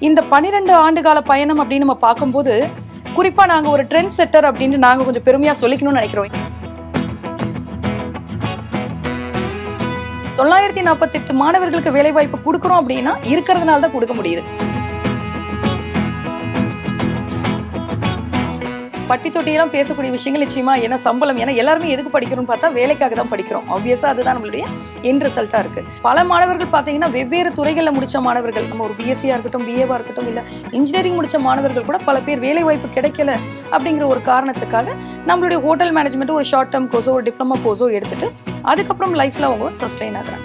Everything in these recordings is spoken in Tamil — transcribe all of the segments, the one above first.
இந்த பன்னிரெண்டு ஆண்டு கால பயணம் அப்படின்னு நம்ம பார்க்கும்போது குறிப்பா நாங்க ஒரு ட்ரெண்ட் செட்டர் அப்படின்னு நாங்க கொஞ்சம் பெருமையா சொல்லிக்கணும்னு நினைக்கிறோம் தொள்ளாயிரத்தி நாற்பத்தி எட்டு மாணவர்களுக்கு வேலை வாய்ப்பு கொடுக்குறோம் அப்படின்னா இருக்கிறதுனால தான் கொடுக்க முடியுது பட்டி தொட்டியெல்லாம் பேசக்கூடிய விஷயங்கள் நிச்சயமா ஏன்னா சம்பளம் ஏன்னா எல்லாருமே எதுக்கு படிக்கிறோம்னு பார்த்தா வேலைக்காக தான் படிக்கிறோம் ஆப்வியஸா அதுதான் நம்மளுடைய என் ரிசல்ட்டா இருக்கு பல மாணவர்கள் பார்த்தீங்கன்னா வெவ்வேறு துறைகளில் முடிச்ச மாணவர்கள் நம்ம ஒரு பிஎஸ்சியா இருக்கட்டும் பிஏவா இருக்கட்டும் இல்ல இன்ஜினியரிங் முடிச்ச மாணவர்கள் கூட பல பேர் வேலை வாய்ப்பு கிடைக்கல அப்படிங்கிற ஒரு காரணத்துக்காக நம்மளுடைய ஹோட்டல் மேனேஜ்மெண்ட் ஒரு ஷார்ட் டேர்ம் கோர்ஸோ ஒரு டிப்ளமோ கோர்ஸோ எடுத்துட்டு அதுக்கப்புறம் லைஃப்ல அவங்க சஸ்டெயின் ஆகுறாங்க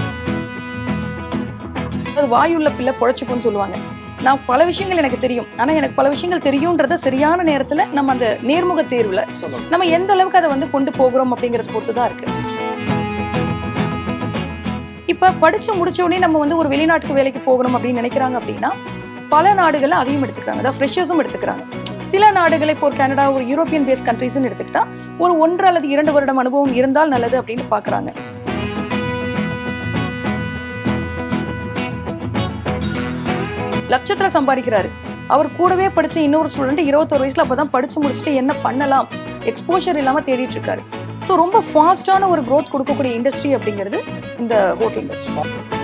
அது வாயுள்ள பிள்ளை பொழைச்சுக்கும்னு சொல்லுவாங்க நான் பல விஷயங்கள் எனக்கு தெரியும் ஆனா எனக்கு பல விஷயங்கள் தெரியும்ன்றத சரியான நேரத்துல நம்ம அந்த நேர்முக தேர்வுல சொல்லலாம் நம்ம எந்த அளவுக்கு அதை வந்து கொண்டு போகிறோம் அப்படிங்கறது பொறுத்து தான் இருக்கு இப்ப படிச்சு முடிச்ச உடனே நம்ம வந்து ஒரு வெளிநாட்டுக்கு வேலைக்கு போகணும் அப்படின்னு நினைக்கிறாங்க அப்படின்னா பல நாடுகள்ல அதையும் எடுத்துக்கிறாங்க அதாவது ஃப்ரெஷர்ஸும் எடுத்துக்கிறாங்க சில நாடுகளை இப்போ ஒரு கனடா ஒரு யூரோப்பியன் பேஸ் கண்ட்ரீஸ்னு எடுத்துக்கிட்டா ஒரு ஒன்று அல்லது இரண்டு வருடம் அனுபவம் இருந்தால் நல்லது அப்படின்னு பாக்குறாங்க லட்சத்துல சம்பாதிக்கிறாரு அவர் கூடவே படிச்ச இன்னொரு ஸ்டூடெண்ட் இருபத்தொரு வயசுல அப்பதான் படிச்சு முடிச்சுட்டு என்ன பண்ணலாம் எக்ஸ்போஷர் இல்லாம தேடிட்டு இருக்காரு ஸோ ரொம்ப ஃபாஸ்டான ஒரு growth கொடுக்கக்கூடிய இண்டஸ்ட்ரி அப்படிங்கிறது இந்த ஹோட்டல் இண்டஸ்ட்ரி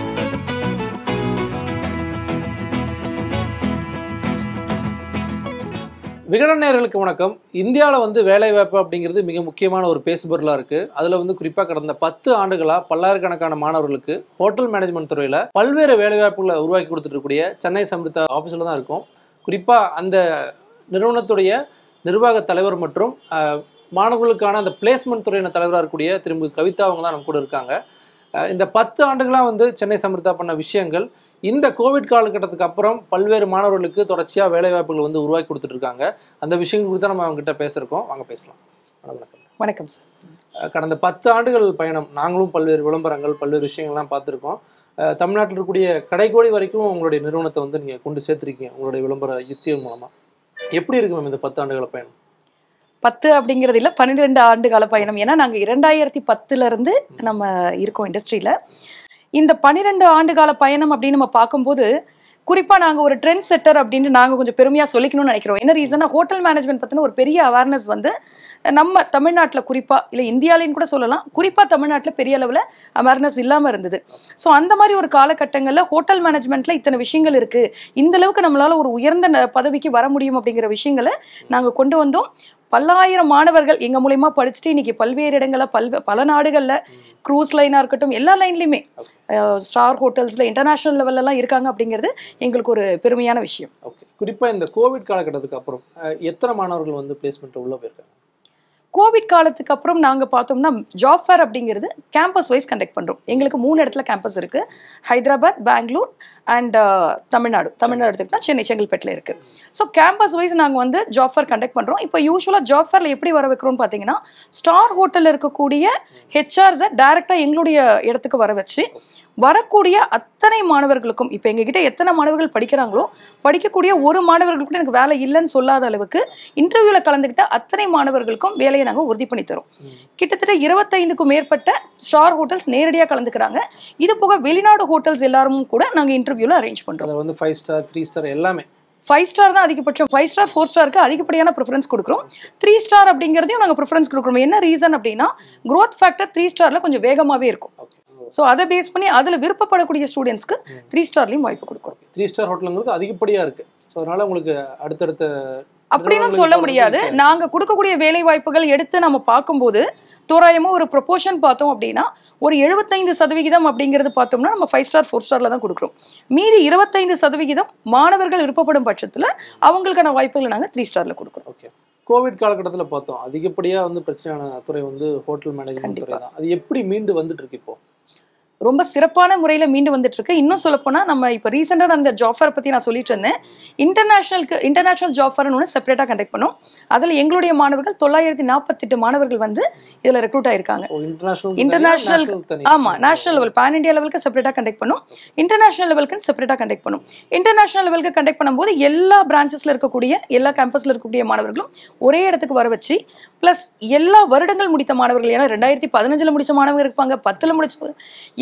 விகடன் நேயர்களுக்கு வணக்கம் இந்தியாவில் வந்து வேலைவாய்ப்பு அப்படிங்கிறது மிக முக்கியமான ஒரு பேசுபொருளாக இருக்குது அதில் வந்து குறிப்பாக கடந்த பத்து ஆண்டுகளாக பல்லாயிரக்கணக்கான மாணவர்களுக்கு ஹோட்டல் மேனேஜ்மெண்ட் துறையில் பல்வேறு வேலைவாய்ப்புகளை உருவாக்கி கொடுத்துட்டு இருக்கக்கூடிய சென்னை சம்ரிதா ஆஃபீஸில் தான் இருக்கும் குறிப்பாக அந்த நிறுவனத்துடைய நிர்வாக தலைவர் மற்றும் அஹ், மாணவர்களுக்கான அந்த பிளேஸ்மெண்ட் துறையின தலைவராக இருக்கக்கூடிய திரும்ப கவிதா அவங்க தான் நம்ம கூட இருக்காங்க அஹ், இந்த பத்து ஆண்டுகளாக வந்து சென்னை சம்ரிதா பண்ண விஷயங்கள் இந்த கோவிட் காலகட்டத்துக்கு அப்புறம் பல்வேறு மாணவர்களுக்கு தொடர்ச்சியாக வேலைவாய்ப்புகள் வந்து உருவாக்கி கொடுத்துட்டு இருக்காங்க அந்த விஷயங்கள் குறித்து நம்ம அவங்ககிட்ட பேசியிருக்கோம் வாங்க பேசலாம் வணக்கம் வணக்கம் சார் அஹ் கடந்த பத்து ஆண்டுகள் பயணம் நாங்களும் பல்வேறு விளம்பரங்கள் பல்வேறு விஷயங்கள்லாம் பார்த்துருக்கோம் அஹ் தமிழ்நாட்டில் இருக்கக்கூடிய கடைக்கோடி வரைக்கும் உங்களுடைய நிறுவனத்தை வந்து நீங்கள் கொண்டு சேர்த்துருக்கீங்க உங்களுடைய விளம்பர யுத்தியின் மூலமாக எப்படி இருக்கு மேம் இந்த பத்து ஆண்டுகள பயணம் பத்து அப்படிங்கிறது இல்ல பன்னிரெண்டு ஆண்டு கால பயணம் ஏன்னா நாங்க இரண்டாயிரத்தி பத்துல இருந்து நம்ம இருக்கோம் இண்டஸ்ட்ரியில இந்த பன்னிரெண்டு ஆண்டு கால பயணம் அப்படின்னு நம்ம பார்க்கும்போது குறிப்பா நாங்க ஒரு ட்ரெண்ட் செட்டர் அப்படின்னு நாங்க கொஞ்சம் பெருமையா சொல்லிக்கணும்னு நினைக்கிறோம் என்ன ரீசனா ஹோட்டல் மேனேஜ்மெண்ட் பத்தின ஒரு பெரிய அவேர்னஸ் வந்து நம்ம தமிழ்நாட்டுல குறிப்பா இல்ல இந்தியாலையும் கூட சொல்லலாம் குறிப்பா தமிழ்நாட்டுல பெரிய அளவுல அவேர்னஸ் இல்லாம இருந்தது ஸோ அந்த மாதிரி ஒரு காலகட்டங்கள்ல ஹோட்டல் மேனேஜ்மெண்ட்ல இத்தனை விஷயங்கள் இருக்கு இந்த அளவுக்கு நம்மளால ஒரு உயர்ந்த ந- பதவிக்கு வர முடியும் அப்படிங்கிற விஷயங்களை நாங்க கொண்டு வந்தோம் பல்லாயிரம் மாணவர்கள் எங்க மூலியமா படிச்சுட்டு இன்னைக்கு பல்வேறு இடங்கள்ல பல் பல நாடுகள்ல க்ரூஸ் லைனா இருக்கட்டும் எல்லா லைன்லயுமே ஸ்டார் ஹோட்டல்ஸ்ல இன்டர்நேஷனல் லெவல்ல எல்லாம் இருக்காங்க அப்படிங்கிறது எங்களுக்கு ஒரு பெருமையான விஷயம் ஓகே குறிப்பாக இந்த கோவிட் காலகட்டத்துக்கு அப்புறம் அஹ் எத்தனை மாணவர்கள் வந்து பிளேஸ்மெண்ட் உள்ள போயிருக்காங்க கோவிட் காலத்துக்கு அப்புறம் நாங்க பார்த்தோம்னா ஜாப் ஃபேர் அப்படிங்கிறது கேம்பஸ் வைஸ் கண்டக்ட் பண்றோம் எங்களுக்கு மூணு இடத்துல கேம்பஸ் இருக்கு ஹைதராபாத் பெங்களூர் அண்ட் தமிழ்நாடு தமிழ்நாடு எடுத்துக்கிட்டா சென்னை செங்கல்பேட்டில் இருக்கு ஸோ கேம்பஸ் வைஸ் நாங்கள் வந்து ஜாப் ஃபேர் கண்டக்ட் பண்ணுறோம் இப்போ யூஸ்வலாக ஜாப் ஃபேரில் எப்படி வர வைக்கிறோம்னு பார்த்தீங்கன்னா ஸ்டார் ஹோட்டலில் இருக்கக்கூடிய ஹெச்ஆர்ஸை டைரெக்டாக எங்களுடைய இடத்துக்கு வர வச்சு வரக்கூடிய அத்தனை மாணவர்களுக்கும் இப்போ எங்ககிட்ட எத்தனை மாணவர்கள் படிக்கிறாங்களோ படிக்கக்கூடிய ஒரு மாணவர்கள் கூட எனக்கு வேலை இல்லைன்னு சொல்லாத அளவுக்கு இன்டர்வியூவில் கலந்துக்கிட்ட அத்தனை மாணவர்களுக்கும் வேலையை நாங்கள் உறுதி பண்ணி தரோம் ம். கிட்டத்தட்ட இருபத்தைந்துக்கும் மேற்பட்ட ஸ்டார் ஹோட்டல்ஸ் நேரடியாக கலந்துக்கிறாங்க இது போக வெளிநாடு ஹோட்டல்ஸ் எல்லாரும் கூட நாங்கள் இன்டர்வியூவில் அரேஞ்ச் பண்ணுறோம் அதில் வந்து ஃபைவ் ஸ்டார் த்ரீ ஸ்டார் எல்லாமே ஃபைவ் ஸ்டார் தான் அதிகபட்சம் ஃபைவ் ஸ்டார் ஃபோர் ஸ்டாருக்கு அதிகப்படியான ப்ரிஃபரன்ஸ் கொடுக்குறோம் த்ரீ ஸ்டார் அப்படிங்கிறதையும் நாங்கள் ப்ரிஃபரன்ஸ் கொடுக்குறோம் என்ன ரீசன் அப்படின்னா growth ஃபேக்டர் த்ரீ ஸ்டாரில் கொஞ்சம் வேகமாகவே இருக்கும் ஓகே ஸோ அதை பேஸ் பண்ணி அதில் விருப்பப்படக்கூடிய ஸ்டூடெண்ட்ஸ்க்கு த்ரீ ஸ்டார்லையும் வாய்ப்பு கொடுக்குறோம் த்ரீ ஸ்டார் ஹோட்டலுங்கிறது அதிகப்படியாக இருக்குது ஸோ அதனால் உங்களுக்கு அடுத்தடுத்த அப்படின்னு நிறுவனங்களுக்கு சொல்ல தொடர்ந்து முடியாது ஈஸியா நாங்க கொடுக்கக்கூடிய வேலை வாய்ப்புகள் எடுத்து நம்ம பார்க்கும்போது தோராயமா ஒரு ப்ரொபோர்ஷன் பார்த்தோம் அப்படின்னா ஒரு எழுபத்தைந்து சதவிகிதம் அப்படிங்கிறது பார்த்தோம்னா நம்ம ஃபைவ் ஸ்டார் ஃபோர் ஸ்டார்ல தான் கொடுக்குறோம் மீதி இருபத்தைந்து சதவிகிதம் மாணவர்கள் விருப்பப்படும் பட்சத்துல அவங்களுக்கான வாய்ப்புகளை நாங்க த்ரீ ஸ்டார்ல கொடுக்குறோம் ஓகே கோவிட் காலகட்டத்தில் பார்த்தோம் அதிகப்படியாக வந்து பிரச்சனையான துறை வந்து ஹோட்டல் மேனேஜ்மெண்ட் துறை கண்டிப்பா. தான் அது எப்படி மீண்டு வந்துட்டு இருக்கு இப்போ ரொம்ப சிறப்பான முறையில மீண்டு வந்துட்டு இருக்கு இன்னும் சொல்ல போனா நம்ம இப்போ ரீசெண்டாக அந்த ஜாப் ஃபேர் பத்தி நான் சொல்லிட்டு இருந்தேன் இன்டர்நேஷனலுக்கு இன்டர்நேஷனல் ஜாப் ஃபேர்னு ஒன்று செப்பரேட்டாக கண்டக்ட் பண்ணோம் அதில் எங்களுடைய மாணவர்கள் தொள்ளாயிரத்தி நாற்பத்தெட்டு மாணவர்கள் வந்து இதில் ரெக்ரூட் ஆயிருக்காங்க ஓ இன்டர்நேஷனல் International- தனி ஆமா நேஷனல் லெவல் பேன் இந்தியா லெவலுக்கு செப்பரேட்டாக கண்டக்ட் பண்ணும் இன்டர்நேஷனல் லெவலுக்கு செப்பரேட்டாக கண்டக்ட் பண்ணும் இன்டர்நேஷனல் லெவலுக்கு கண்டக்ட் பண்ணும்போது எல்லா பிரான்ச்சஸ்ல இருக்கக்கூடிய எல்லா கேம்பஸ்ல இருக்கக்கூடிய மாணவர்களும் ஒரே இடத்துக்கு வர வச்சு ப்ளஸ் எல்லா வருடங்கள் முடித்த மாணவர்கள் ஏன்னா ரெண்டாயிரத்தி பதினஞ்சுல முடிச்ச மாணவர்கள் இருப்பாங்க பத்துல முடிச்ச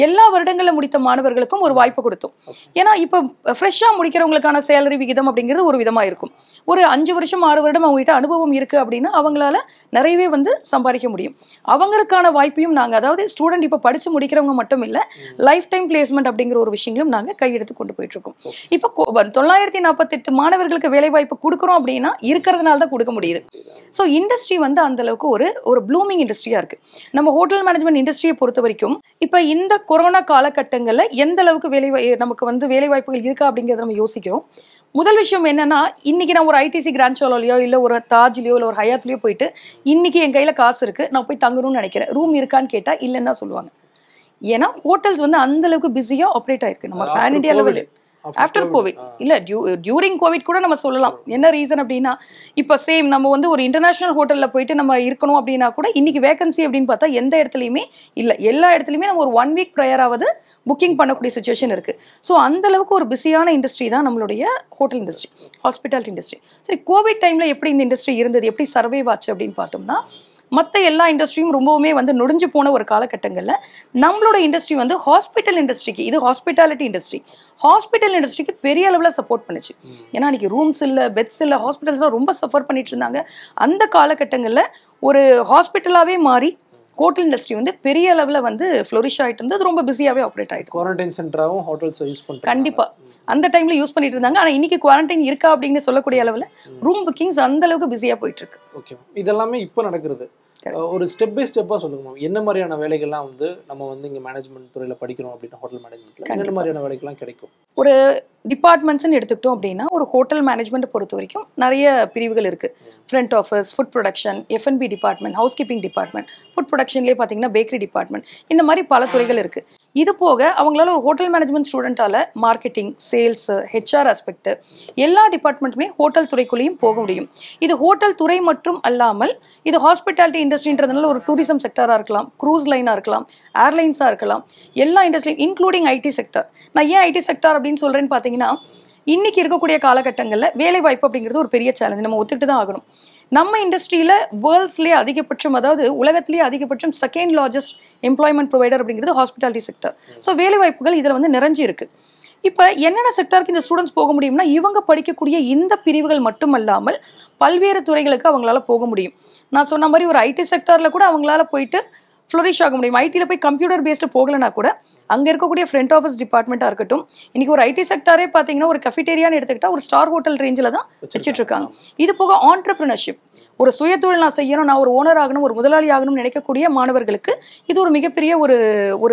எல்லா வருடங்களில் முடித்த மாணவர்களுக்கும் ஒரு வாய்ப்பு கொடுத்தோம் ஏன்னா இப்போ ஃப்ரெஷ்ஷாக முடிக்கிறவங்களுக்கான சேலரி விகிதம் அப்படிங்கிறது ஒரு விதமா இருக்கும் ஒரு அஞ்சு வருஷம் ஆறு வருடம் அவங்ககிட்ட அனுபவம் இருக்கு அப்படின்னா அவங்களால நிறையவே வந்து சம்பாதிக்க முடியும் அவங்களுக்கான வாய்ப்பையும் நாங்க அதாவது ஸ்டூடெண்ட் இப்போ படிச்சு முடிக்கிறவங்க மட்டும் இல்ல லைஃப் டைம் பிளேஸ்மெண்ட் அப்படிங்கிற ஒரு விஷயங்களும் நாங்க கையெடுத்து கொண்டு போயிட்டு இருக்கோம் இப்போ கொ- வ- தொள்ளாயிரத்தி நாற்பத்தெட்டு மாணவர்களுக்கு வேலை வாய்ப்பு கொடுக்குறோம் அப்படின்னா இருக்கிறதுனால தான் கொடுக்க முடியுது ஸோ இண்டஸ்ட்ரி வந்து அந்த அளவுக்கு ஒரு ஒரு ப்ளூமிங் இண்டஸ்ட்ரியா இருக்கு நம்ம ஹோட்டல் மேனேஜ்மெண்ட் இண்டஸ்ட்ரியை பொறுத்த வரைக்கும் இப்போ இந்த கொரோனா காலகட்டங்கள்ல எந்த அளவுக்கு வேலை வாய்- நமக்கு வந்து வேலை வாய்ப்புகள் இருக்கா அப்படிங்கிறத நம்ம யோசிக்கிறோம் முதல் விஷயம் என்னன்னா இன்னைக்கு நான் ஒரு ஐடிசி கிராண்ட் சோலோலையோ இல்ல ஒரு தாஜ்லயோ இல்ல ஒரு ஹயாத்லயோ போயிட்டு இன்னைக்கு என் கையில காசு இருக்கு நான் போய் தங்கணும்னு நினைக்கிறேன் ரூம் இருக்கான்னு கேட்டா இல்லைன்னு தான் சொல்லுவாங்க ஏன்னா ஹோட்டல்ஸ் வந்து அந்த அளவுக்கு பிஸியா ஆப்ரேட் ஆயிருக்கு நம்ம pan India level after COVID இல்ல டியூரிங் கோவிட் கூட நம்ம சொல்லலாம் என்ன ரீசன் அப்படின்னா இப்போ சேம் நம்ம வந்து ஒரு இன்டர்நேஷனல் ஹோட்டல்ல போயிட்டு நம்ம இருக்கணும் அப்படின்னா கூட இன்னைக்கு வேகன்சி அப்படின்னு பார்த்தா எந்த இடத்துலையுமே இல்ல எல்லா இடத்துலையுமே நம்ம ஒரு ஒன் வீக் ப்ரையராவது புக்கிங் பண்ணக்கூடிய சுச்சுவேஷன் இருக்கு ஸோ அந்த அளவுக்கு ஒரு பிஸியான இண்டஸ்ட்ரி தான் நம்மளுடைய ஹோட்டல் இண்டஸ்ட்ரி ஹாஸ்பிட்டாலிட்டி இண்டஸ்ட்ரி சரி கோவிட் டைம்ல எப்படி இந்த இண்டஸ்ட்ரி இருந்தது எப்படி சர்வைவ் ஆச்சு அப்படின்னு பார்த்தோம்னா மற்ற எல்லா இண்டஸ்ட்ரியும் ரொம்பவுமே வந்து நொடிஞ்சு போன ஒரு காலகட்டங்களில் நம்மளோட இண்டஸ்ட்ரி வந்து ஹாஸ்பிட்டல் இண்டஸ்ட்ரிக்கு இது ஹாஸ்பிட்டாலிட்டி இண்டஸ்ட்ரி ஹாஸ்பிட்டல் இண்டஸ்ட்ரிக்கு பெரிய அளவில் சப்போர்ட் பண்ணுச்சு ஏன்னா அன்றைக்கி ரூம்ஸ் இல்லை பெட்ஸ் இல்லை ஹாஸ்பிட்டல்ஸ்லாம் ரொம்ப சஃபர் பண்ணிட்டு இருந்தாங்க அந்த காலகட்டங்களில் ஒரு ஹாஸ்பிட்டலாகவே மாறி ஹோட்டல் இண்டஸ்ட்ரி வந்து பெரிய அளவில் வந்து ஃப்ளோரிஷ் ஆகிட்டு இருந்தது ரொம்ப பிஸியாகவே ஆப்ரேட் ஆகிட்டு குவாரண்டைன் சென்டராகவும் ஹோட்டல்ஸ் யூஸ் பண்ணுறாங்க கண்டிப்பா அந்த டைம்ல யூஸ் பண்ணிட்டு இருந்தாங்க ஆனா இன்னைக்கு குவாரண்டைன் இருக்கா அப்படின்னு சொல்லக்கூடிய அளவுல ரூம் புக்கிங்ஸ் அந்த அளவுக்கு பிஸியா போயிட்டு இருக்கு ஓகே இதெல்லாமே இப்போ நடக்கிறது Correct. அஹ் ஒரு ஸ்டெப் பை ஸ்டெப்பாக சொல்லுங்க மேம் என்ன மாதிரியான வேலைகள்லாம் வந்து நம்ம வந்து இங்கே மேனேஜ்மெண்ட் துறையில் படிக்கிறோம் அப்படின்னா ஹோட்டல் மேனேஜ்மெண்ட்டில் என்ன கண்டிப்பா. மாதிரியான வேலைகள்லாம் கிடைக்கும் டிபார்ட்மெண்ட்ஸ்னு எடுத்துக்கிட்டோம் அப்படின்னா ஒரு ஹோட்டல் மேனேஜ்மெண்ட் பொறுத்த வரைக்கும் நிறைய பிரிவுகள் இருக்கு front office food production FNB department house keeping department food ப்ரொடக்ஷன்லேயே பார்த்தீங்கன்னா பேக்கரி டிபார்ட்மெண்ட் இந்த மாதிரி பல துறைகள் இருக்கு இது போக அவங்களால ஒரு ஹோட்டல் மேனேஜ்மெண்ட் ஸ்டூடெண்ட்டால மார்க்கெட்டிங் சேல்ஸ் ஹெச்ஆர் ஆஸ்பெக்ட் எல்லா டிபார்ட்மெண்ட்டுமே ஹோட்டல் துறைக்குள்ளேயும் போக முடியும் இது ஹோட்டல் துறை மட்டும் அல்லாமல் இது ஹாஸ்பிட்டாலிட்டி இண்டஸ்ட்ரின்றதுனால ஒரு டூரிசம் செக்டராக இருக்கலாம் க்ரூஸ் லைனாக இருக்கலாம் ஏர்லைன்ஸாக இருக்கலாம் எல்லா இண்டஸ்ட்ரியும் இன்க்ளூடிங் ஐடி செக்டர் நான் ஏன் ஐடி செக்டர் அப்படின்னு சொல்கிறேன்னு பார்த்தீங்கன்னா இன்னைக்கு இருக்கக்கூடிய காலகட்டங்களில் வேலை வாய்ப்பு அப்படிங்கிறது ஒரு பெரிய சேலஞ்ச் நம்ம ஒத்துக்கிட்டு தான் ஆகணும் நம்ம இண்டஸ்ட்ரியில் வேர்ல்ட்ஸ்லேயே அதிகபட்சம் அதாவது உலகத்திலேயே அதிகபட்சம் செகண்ட் லார்ஜஸ்ட் எம்ப்ளாய்மெண்ட் ப்ரொவைடர் அப்படிங்கிறது ஹாஸ்பிட்டாலிட்டி செக்டர் ஸோ வேலை வாய்ப்புகள் இதில் வந்து நிறைஞ்சு இருக்கு இப்போ என்னென்ன செக்டருக்கு இந்த ஸ்டூடெண்ட்ஸ் போக முடியும்னா இவங்க படிக்கக்கூடிய இந்த பிரிவுகள் மட்டுமல்லாமல் பல்வேறு துறைகளுக்கு அவங்களால போக முடியும் நான் சொன்ன மாதிரி ஒரு ஐடி செக்டரில் கூட அவங்களால போயிட்டு ஃப்ளரிஷ் ஆக முடியும் ஐடியில் போய் கம்ப்யூட்டர் பேஸ்டு போகலைன்னா கூட அங்கே இருக்கக்கூடிய ஃப்ரண்ட் ஆஃபீஸ் டிபார்ட்மெண்ட்டாக இருக்கட்டும் இன்னைக்கு ஒரு ஐடி செக்டாரே பார்த்தீங்கன்னா ஒரு கஃபிடேரியான்னு எடுத்துக்கிட்டா ஒரு ஸ்டார் ஹோட்டல் ரேஞ்சில் தான் வச்சுட்டு இருக்காங்க இது போக ஆண்டர்பிரினர்ஷிப் ஒரு சுயதொழில் நான் செய்யணும் நான் ஒரு ஓனர் ஆகணும் ஒரு முதலாளி ஆகணும்னு நினைக்கக்கூடிய மாணவர்களுக்கு இது ஒரு மிகப்பெரிய ஒரு ஒரு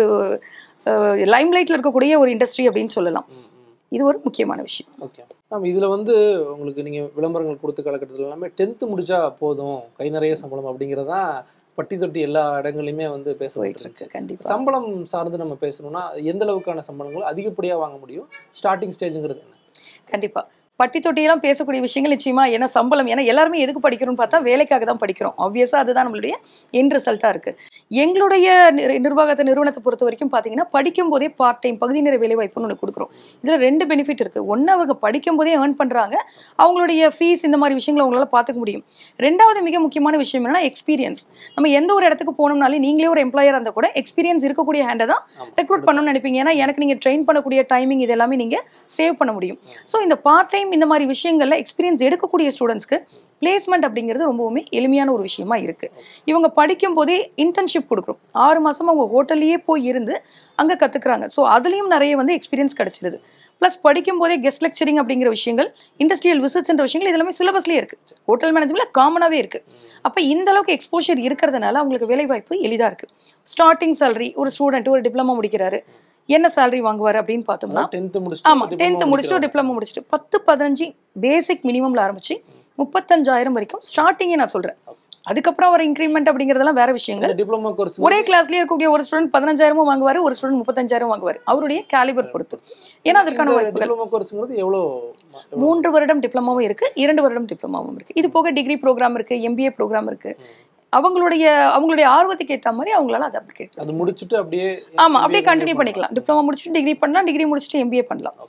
லைம்லைட்டில் இருக்கக்கூடிய ஒரு இண்டஸ்ட்ரி அப்படின்னு சொல்லலாம் இது ஒரு முக்கியமான விஷயம் ஓகே மேம் இதில் வந்து உங்களுக்கு நீங்கள் விளம்பரங்கள் கொடுத்த காலகட்டத்தில் எல்லாமே டென்த்து முடிச்சா போதும் கை நிறைய சம்பளம் அப்படிங்கிறதான் பட்டி தொட்டி எல்லா இடங்களையுமே வந்து போயிட்டு பேசப்பட்டு இருக்கு கண்டிப்பா சம்பளம் சார்ந்து நம்ம பேசணும்னா எந்த அளவுக்கான சம்பளங்கள் அதிகப்படியாக வாங்க முடியும் ஸ்டார்டிங் ஸ்டேஜுங்கிறது என்ன கண்டிப்பா பட்டி தொட்டியெல்லாம் பேசக்கூடிய விஷயங்கள் நிச்சயமா ஏன்னா சம்பளம் ஏன்னா எல்லாருமே எதுக்கு படிக்கிறோம்னு பார்த்தா வேலைக்காக தான் படிக்கிறோம் ஆப்வியஸாக அதுதான் நம்மளுடைய என் ரிசல்ட்டாக இருக்கு எங்களுடைய நிர்- நிர்வாகத்தை நிறுவனத்தை பொறுத்த வரைக்கும் பார்த்தீங்கன்னா படிக்கும் போதே பார்ட் டைம் பகுதி நேர வேலை வாய்ப்புன்னு ஒன்று கொடுக்குறோம் இதில் ரெண்டு பெனிஃபிட் இருக்கு ஒன்று அவங்க படிக்கும் போதே ஏர்ன் பண்ணுறாங்க அவங்களுடைய ஃபீஸ் இந்த மாதிரி விஷயங்களை அவங்களால பார்த்துக்க முடியும் ரெண்டாவது மிக முக்கியமான விஷயம் என்னன்னா எக்ஸ்பீரியன்ஸ் நம்ம எந்த ஒரு இடத்துக்கு போனோம்னாலே நீங்களே ஒரு எம்ப்ளாயர் இருந்தால் கூட எக்ஸ்பீரியன்ஸ் இருக்கக்கூடிய ஹேண்டை தான் ஆமா. ரெக்ரூட் பண்ணணும்னு நினைப்பீங்க ஏன்னா எனக்கு நீங்கள் ட்ரெயின் பண்ணக்கூடிய டைமிங் இது எல்லாமே நீங்கள் சேவ் பண்ண முடியும் ஸோ இந்த பார்ட் டைம் இந்த மாதிரி விஷயங்கள்ல எக்ஸ்பீரியன்ஸ் எடுக்கக்கூடிய ஸ்டூடெண்ட்ஸ்க்கு பிளேஸ்மெண்ட் அப்படிங்கிறது ரொம்பவுமே எளிமையான ஒரு விஷயமா இருக்கு இவங்க படிக்கும் போதே இன்டர்ன்ஷிப் கொடுக்குறோம் ஆறு மாசம் அவங்க ஹோட்டல்லையே போய் இருந்து அங்க கத்துக்கிறாங்க ஸோ அதுலயும் நிறைய வந்து எக்ஸ்பீரியன்ஸ் கிடைச்சிடுது ப்ளஸ் படிக்கும் போதே கெஸ்ட் லெக்சரிங் அப்படிங்கிற விஷயங்கள் இண்டஸ்ட்ரியல் விசிட்ஸ்ன்ற விஷயங்கள் இது எல்லாமே சிலபஸ்லேயே இருக்கு ஹோட்டல் மேனேஜ்மெண்ட்ல காமனாகவே இருக்கு அப்போ இந்த அளவுக்கு எக்ஸ்போஷர் இருக்கிறதுனால அவங்களுக்கு வேலைவாய்ப்பு எளிதா இருக்கு ஸ்டார்டிங் salary ஒரு ஸ்டூடெண்ட் ஒரு டிப்ளமா முடிக்கிறாரு என்ன salary வாங்குவார் அப்படின்னு பார்த்தோம்னா டென்த்து ஆமா முடிச்சுட்டு டென்த் முடிச்சுட்டு டிப்ளமோ முடிச்சுட்டு பத்து பதினஞ்சு பேசிக் மினிமம்ல ஆரம்பிச்சு முப்பத்தஞ்சாயிரம் வரைக்கும் ஸ்டார்டிங்கே நான் சொல்றேன் அதுக்கப்புறம் வர இன்க்ரிமெண்ட் அப்படிங்கறதெல்லாம் வேற விஷயங்கள் டிப்ளமோ கோர்ஸ் ஒரே கிளாஸ்லயே இருக்கக்கூடிய ஒரு ஸ்டூடெண்ட் பதினஞ்சாயிரமும் வாங்குவாரு ஒரு ஸ்டூடெண்ட் முப்பத்தஞ்சாயிரம் வாங்குவாரு அவருடைய கேலிபர் பொறுத்து ஏன்னா அதற்கான வாய்ப்புகள் டிப்ளமோ கோர்ஸ்ங்கிறது எவ்வளோ மூன்று வருடம் டிப்ளமாவும் இருக்கு இரண்டு வருடம் டிப்ளமாவும் இருக்கு இது போக டிகிரி ப்ரோக்ராம் இருக்கு எம்பிஏ ப்ரோக்ராம் இருக்கு அவங்களுடைய அவங்களுடைய ஆர்வத்துக்கு ஏத்த மாதிரி அவங்களால அதை அப்ளிகேட் அது முடிச்சுட்டு அப்படியே ஆமா அப்படியே கண்டினியூ பண்ணிக்கலாம் டிப்ளமா முடிச்சுட்டு டிகிரி பண்ணலாம் டிகிரி முடிச்சுட்டு எம்பிஏ பண்ணலாம்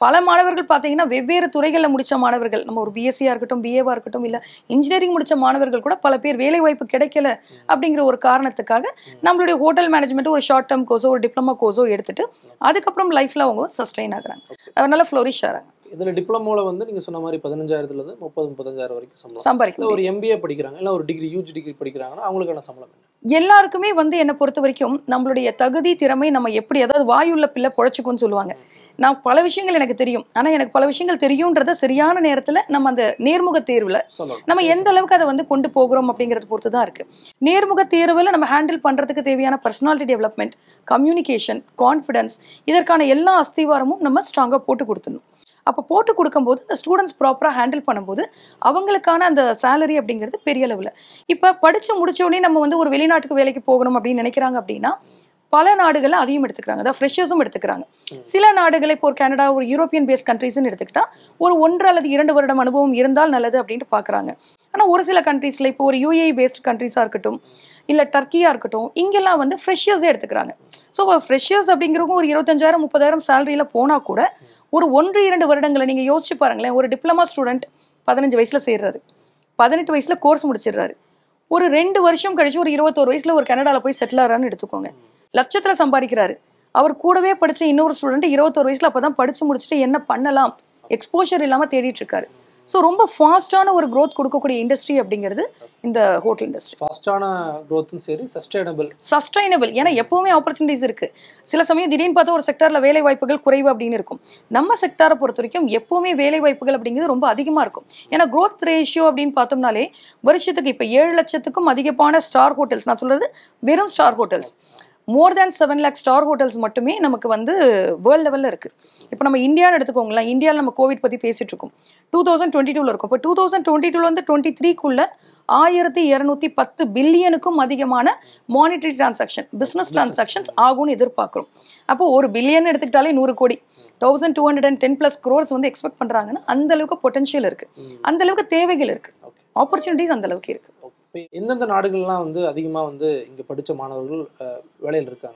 பல மாணவர்கள் பார்த்தீங்கன்னா வெவ்வேறு துறைகளில் முடிச்ச மாணவர்கள் நம்ம ஒரு பிஎஸ்சியாக இருக்கட்டும் பிஏவா இருக்கட்டும் இல்லை இன்ஜினியரிங் முடிச்ச மாணவர்கள் கூட பல பேர் வேலை வாய்ப்பு கிடைக்கல அப்படிங்கிற ஒரு காரணத்துக்காக நம்மளுடைய ஹோட்டல் மேனேஜ்மெண்ட் ஒரு ஷார்ட் டேர்ம் கோர்ஸோ ஒரு டிப்ளமா கோர்ஸோ எடுத்துட்டு அதுக்கப்புறம் லைஃப்ல அவங்க சஸ்டைன் ஆகுறாங்க அதனால ஃப்ளோரிஷ் ஆகிறாங்க இதுல டிப்ளமோல வந்து நீங்க சொன்ன மாதிரி பதினஞ்சாயிரத்துல இருந்து முப்பது முப்பத்தஞ்சாயிரம் வரைக்கும் சம்பளம் இல்ல சம்பாதிக்க ஒரு எம்பிஏ படிக்கிறாங்க இல்ல ஒரு டிகிரி யூஜி டிகிரி படிக்கிறாங்கன்னா அவங்களுக்கான சம்பளம் என்ன எல்லாருக்குமே வந்து என்னை பொறுத்த வரைக்கும் நம்மளுடைய தகுதி திறமை நம்ம எப்படி அதாவது வாயுள்ள பிள்ளை பொழைச்சிக்கும்னு சொல்லுவாங்க நான் பல விஷயங்கள் எனக்கு தெரியும் ஆனா எனக்கு பல விஷயங்கள் தெரியுன்றத சரியான நேரத்துல நம்ம அந்த நேர்முக தேர்வுல சொல்லணும் நம்ம எந்த அளவுக்கு அதை வந்து கொண்டு போகிறோம் அப்படிங்கறது பொறுத்து தான் இருக்கு நேர்முக தேர்வுல நம்ம ஹேண்டில் பண்றதுக்கு தேவையான பர்சனாலிட்டி டெவலப்மெண்ட் கம்யூனிகேஷன் கான்ஃபிடன்ஸ் இதற்கான எல்லா அஸ்திவாரமும் நம்ம ஸ்ட்ராங்கா போட்டு கொடுத்துடணும் அப்போ போட்டு கொடுக்கும்போது இந்த ஸ்டூடெண்ட்ஸ் ப்ராப்பராக ஹேண்டில் பண்ணும்போது அவங்களுக்கான அந்த சேலரி அப்படிங்கிறது பெரிய அளவில் இப்போ படித்து முடிச்ச உடனே நம்ம வந்து ஒரு வெளிநாட்டுக்கு வேலைக்கு போகணும் அப்படின்னு நினைக்கிறாங்க அப்படின்னா பல நாடுகளில் அதையும் எடுத்துக்கிறாங்க அதாவது ஃப்ரெஷர்ஸும் எடுத்துக்கிறாங்க சில நாடுகளை இப்போ ஒரு கனடா ஒரு யூரோப்பியன் பேஸ் கண்ட்ரீஸ்னு எடுத்துக்கிட்டா ஒரு ஒன்று அல்லது இரண்டு வருடம் அனுபவம் இருந்தால் நல்லது அப்படின்ட்டு பார்க்குறாங்க ஆனால் ஒரு சில கண்ட்ரீஸில் இப்போ ஒரு யூஏ பேஸ்ட் கண்ட்ரீஸாக இருக்கட்டும் இல்லை டர்க்கியாக இருக்கட்டும் இங்கெல்லாம் வந்து ஃப்ரெஷர்ஸே எடுத்துக்கிறாங்க ஸோ ஃப்ரெஷர்ஸ் அப்படிங்கிறவங்க ஒரு இருபத்தஞ்சாயிரம் முப்பதாயிரம் சேலரியில் போனால் கூட ஒரு ஒன்று இரண்டு வருடங்களை நீங்கள் யோசிச்சு பாருங்களேன் ஒரு டிப்ளமா ஸ்டூடெண்ட் பதினஞ்சு வயசில் சேர்றாரு பதினெட்டு வயசில் கோர்ஸ் முடிச்சிடுறாரு ஒரு ரெண்டு வருஷம் கழிச்சு ஒரு இருபத்தோரு வயசுல ஒரு கனடால போய் செட்டில் ஆறான்னு எடுத்துக்கோங்க லட்சத்துல சம்பாதிக்கிறாரு அவர் கூடவே படிச்ச இன்னொரு ஸ்டூடெண்ட் இருபத்தோரு வயசுல அப்பதான் படிச்சு முடிச்சுட்டு என்ன பண்ணலாம் எக்ஸ்போஷர் இல்லாம தேடிட்டு இருக்காரு ஸோ ரொம்ப ஃபாஸ்டான ஒரு growth கொடுக்கக்கூடிய இண்டஸ்ட்ரி அப்படிங்கிறது இந்த ஹோட்டல் இண்டஸ்ட்ரி ஃபாஸ்டான க்ரோத்தும் சரி சஸ்டைனபிள் சஸ்டைனபிள் ஏன்னா எப்பவுமே ஆப்பர்ச்சுனிட்டிஸ் இருக்கு சில சமயம் திடீர்னு பார்த்தா ஒரு செக்டார்ல வேலை வாய்ப்புகள் குறைவு அப்படின்னு இருக்கும் நம்ம செக்டாரை பொறுத்த வரைக்கும் எப்பவுமே வேலை வாய்ப்புகள் அப்படிங்கிறது ரொம்ப அதிகமா இருக்கும் ஏன்னா growth ரேஷியோ அப்படின்னு பார்த்தோம்னாலே வருஷத்துக்கு இப்போ ஏழு லட்சத்துக்கும் அதிகமான ஸ்டார் ஹோட்டல்ஸ் நான் சொல்றது வெறும் star hotels more than seven like star hotels மட்டுமே நமக்கு வந்து வேர்ல்ட் லெவலில் இருக்கு இப்போ நம்ம இந்தியான்னு எடுத்துக்கோங்களேன் இந்தியாவில் நம்ம கோவிட் பற்றி பேசிட்டு இருக்கோம் டூ தௌசண்ட் டுவெண்ட்டி டூவில் இருக்கும் இப்போ டூ தௌசண்ட் டுவெண்ட்டி டூலேருந்து டுவெண்ட்டி த்ரீக்குள்ள ஆயிரத்தி இரநூத்தி பத்து பில்லியனுக்கும் அதிகமான மானிட்டரி டிரான்சாக்ஷன் பிஸ்னஸ் டிரான்சாக்ஷன்ஸ் ஆகும்னு எதிர்பார்க்குறோம் அப்போ ஒரு பில்லியன் எடுத்துக்கிட்டாலே நூறு கோடி thousand two hundred and ten plus crores வந்து எக்ஸ்பெக்ட் பண்ணுறாங்கன்னா அந்த அளவுக்கு பொட்டன்ஷியல் இருக்கு அந்த அளவுக்கு தேவைகள் இருக்கு ஆப்பர்ச்சுனிட்டிஸ் அந்த அளவுக்கு இருக்கு இப்போ எந்தெந்த நாடுகள்லாம் வந்து அதிகமா வந்து இங்க படிச்ச மாணவர்கள் அஹ், வேலையில் இருக்காங்க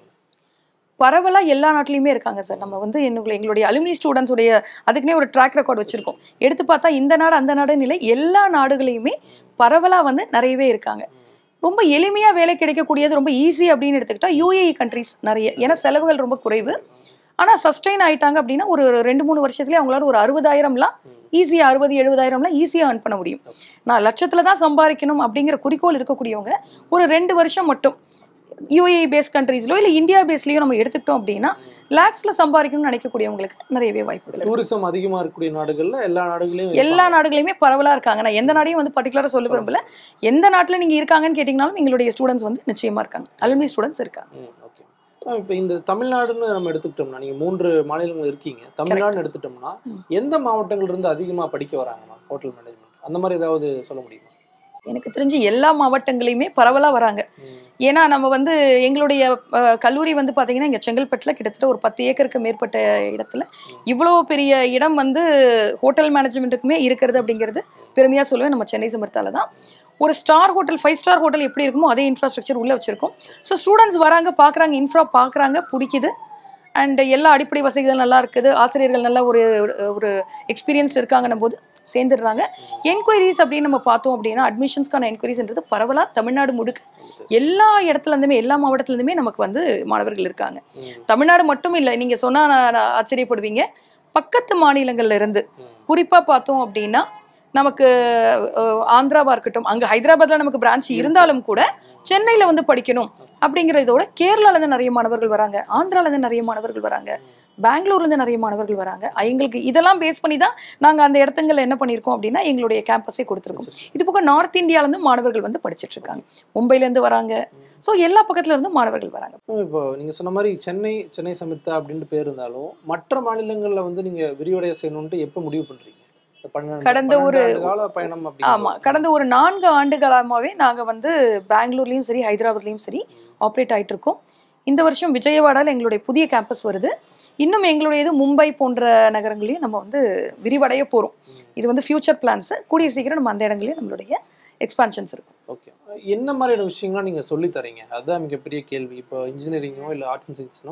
பரவலா எல்லா நாட்டிலையுமே இருக்காங்க சார் நம்ம வந்து எங்களை எங்களுடைய அலுமினி ஸ்டூடெண்ட்ஸ் உடைய அதுக்குன்னே ஒரு ட்ராக் ரெக்கார்ட் வச்சிருக்கோம் எடுத்து பார்த்தா இந்த நாடு அந்த நாடுன்னு இல்லை எல்லா நாடுகளையுமே பரவலா வந்து நிறையவே இருக்காங்க ரொம்ப எளிமையா வேலை கிடைக்கக்கூடியது ரொம்ப ஈஸி அப்படின்னு எடுத்துக்கிட்டா யூஏஇ கண்ட்ரிஸ் நிறைய ஏன்னா செலவுகள் ரொம்ப குறைவு ஆனா சஸ்டெயின் ஆயிட்டாங்க அப்படின்னா ஒரு ரெண்டு மூணு வருஷத்துலயே அவங்களால ஒரு அறுபதாயிரம்லாம் ஈஸியா அறுபது எழுபதாயிரம்லாம் ஈஸியா earn பண்ண முடியும் நான் லட்சத்துல தான் சம்பாதிக்கணும் அப்படிங்கிற குறிக்கோள் இருக்கக்கூடியவங்க ஒரு ரெண்டு வருஷம் மட்டும் யூஏஇ பேஸ் கண்ட்ரீஸ்லோ இல்லை இந்தியா பேஸ்லயோ நம்ம எடுத்துக்கிட்டோம் அப்படின்னா லேக்ஸ்ல சம்பாதிக்கணும்னு நினைக்கக்கூடியவங்களுக்கு நிறையவே வாய்ப்புகள் இருக்கு. டூரிசம் அதிகமா இருக்கக்கூடிய நாடுகள்ல எல்லா நாடுகளையும் எல்லா நாடுகளையுமே பரவலா இருக்காங்க நான் எந்த நாடையும் வந்து பர்டிகுலரா சொல்ல விரும்பல எந்த நாட்டுல நீங்க இருக்காங்கன்னு கேட்டீங்கனாலும் எங்களுடைய ஸ்டூடெண்ட்ஸ் வந்து நிச்சயமா இருக்காங்க அலுமினி ஸ்டூடெண்ட்ஸ் இருக்காங்க ஓகே இப்போ இந்த தமிழ்நாடுன்னு நம்ம எடுத்துக்கிட்டோம்னா நீங்க மூன்று மாநிலங்கள் இருக்கீங்க தமிழ்நாடுன்னு எடுத்துட்டோம்னா ம். எந்த மாவட்டங்கள்ல இருந்து அதிகமா படிக்க வராங்கம்மா ஹோட்டல் மேனேஜ்மெண்ட் அந்த மாதிரி ஏதாவது சொல்ல முடியுமா எனக்கு தெரிஞ்சு எல்லா மாவட்டங்களையுமே பரவலா வராங்க ஏன்னா நம்ம வந்து எங்களுடைய அஹ், கல்லூரி வந்து பாத்தீங்கன்னா இங்க செங்கல்பட்டுல கிட்டத்தட்ட ஒரு பத்து ஏக்கருக்கு மேற்பட்ட இடத்துல இவ்வளோ பெரிய இடம் வந்து ஹோட்டல் மேனேஜ்மெண்ட்டுக்குமே இருக்கிறது அப்படிங்கிறது பெருமையா சொல்லுவேன் நம்ம சென்னை சமர்த்தால தான் ஒரு star hotel five star hotel எப்படி இருக்குமோ அதே இன்ஃப்ராஸ்ட்ரக்சர் உள்ள வச்சிருக்கோம் ஸோ ஸ்டூடெண்ட்ஸ் வராங்க பார்க்குறாங்க இன்ஃப்ரா பார்க்குறாங்க பிடிக்குது அண்ட் எல்லா அடிப்படை வசதிகள் நல்லா இருக்குது ஆசிரியர்கள் நல்ல ஒரு ஒரு எக்ஸ்பீரியன்ஸ் இருக்காங்கன்னும் போது சேர்ந்துடுறாங்க என்கொயரிஸ் அப்படின்னு நம்ம பார்த்தோம் அப்படின்னா அட்மிஷன்ஸ்க்கான என்கொயரிஸ்ன்றது பரவலா தமிழ்நாடு முழுக்க எல்லா இடத்துல இருந்துமே எல்லா மாவட்டத்துல இருந்துமே நமக்கு வந்து மாணவர்கள் இருக்காங்க தமிழ்நாடு மட்டும் இல்லை நீங்க சொன்னா நான் நான் ஆச்சரியப்படுவீங்க பக்கத்து மாநிலங்கள்ல இருந்து குறிப்பா பார்த்தோம் அப்படின்னா நமக்கு அஹ், ஆந்திராவா இருக்கட்டும் அங்க ஹைதராபாத்ல நமக்கு பிரான்ச் இருந்தாலும் கூட சென்னையில வந்து படிக்கணும் அப்படிங்கிற இதோட கேரளால இருந்து நிறைய மாணவர்கள் வராங்க ஆந்திரால இருந்து நிறைய மாணவர்கள் வராங்க பெங்களூர்ல இருந்து நிறைய மாணவர்கள் வராங்க எங்களுக்கு இதெல்லாம் பேஸ் பண்ணி தான் நாங்க அந்த இடத்துங்கள்ல என்ன பண்ணியிருக்கோம் அப்படின்னா எங்களுடைய கேம்பஸே கொடுத்துருக்கோம் இது போக நார்த் இந்தியால இருந்து மாணவர்கள் வந்து படிச்சிட்டு இருக்காங்க மும்பைல இருந்து வராங்க ஸோ எல்லா பக்கத்துல இருந்தும் மாணவர்கள் வராங்க இப்போ நீங்க சொன்ன மாதிரி சென்னை சென்னை சமித்தா அப்படின்ட்டு பேர் இருந்தாலும் மற்ற மாநிலங்கள்ல வந்து நீங்க விரிவடைய செய்யணும்ட்டு எப்போ முடிவு பண்றீங்க இந்த பன்னெண்டு- கடந்த ஒரு- பன்னெண்டு ஆண்டு கால பயணம் ஆமா அப்படிங்கிறது. கடந்த ஒரு நான்கு ஆண்டுகாலமாவே நாங்க வந்து பெங்களூர்லயும் சரி ஹைதராபாத்லயும் சரி ஆப்ரேட் ஆயிட்டு இருக்கோம் இந்த வருஷம் விஜயவாடால எங்களுடைய புதிய கேம்பஸ் வருது இன்னும் எங்களுடைய இது மும்பை போன்ற நகரங்களையும் நம்ம வந்து விரிவடைய போறோம் இது வந்து ஃபியூச்சர் பிளான்ஸ் கூடிய சீக்கிரம் நம்ம அந்த இடங்களையும் நம்மளுடைய எக்ஸ்பான்ஷன்ஸ் இருக்கும் ஓகே என்ன மாதிரியான விஷயங்கள்லாம் நீங்க சொல்லி தரீங்க அதுதான் மிகப்பெரிய கேள்வி இப்போ இன்ஜினியரிங்கோ இல்ல ஆர்ட்ஸ் அண்ட் சயின்ஸ்னோ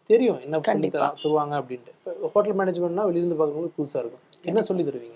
தெரியும் என்ன சொல்லி கண்டிப்பா. தரா- தருவாங்க அப்படின்ட்டு இப்போ ஹோட்டல் மேனேஜ்மெண்ட்னா வெளியிருந்து பார்க்குறவங்களுக்கு புதுசா இருக்கும் என்ன சொல்லி தருவீங்க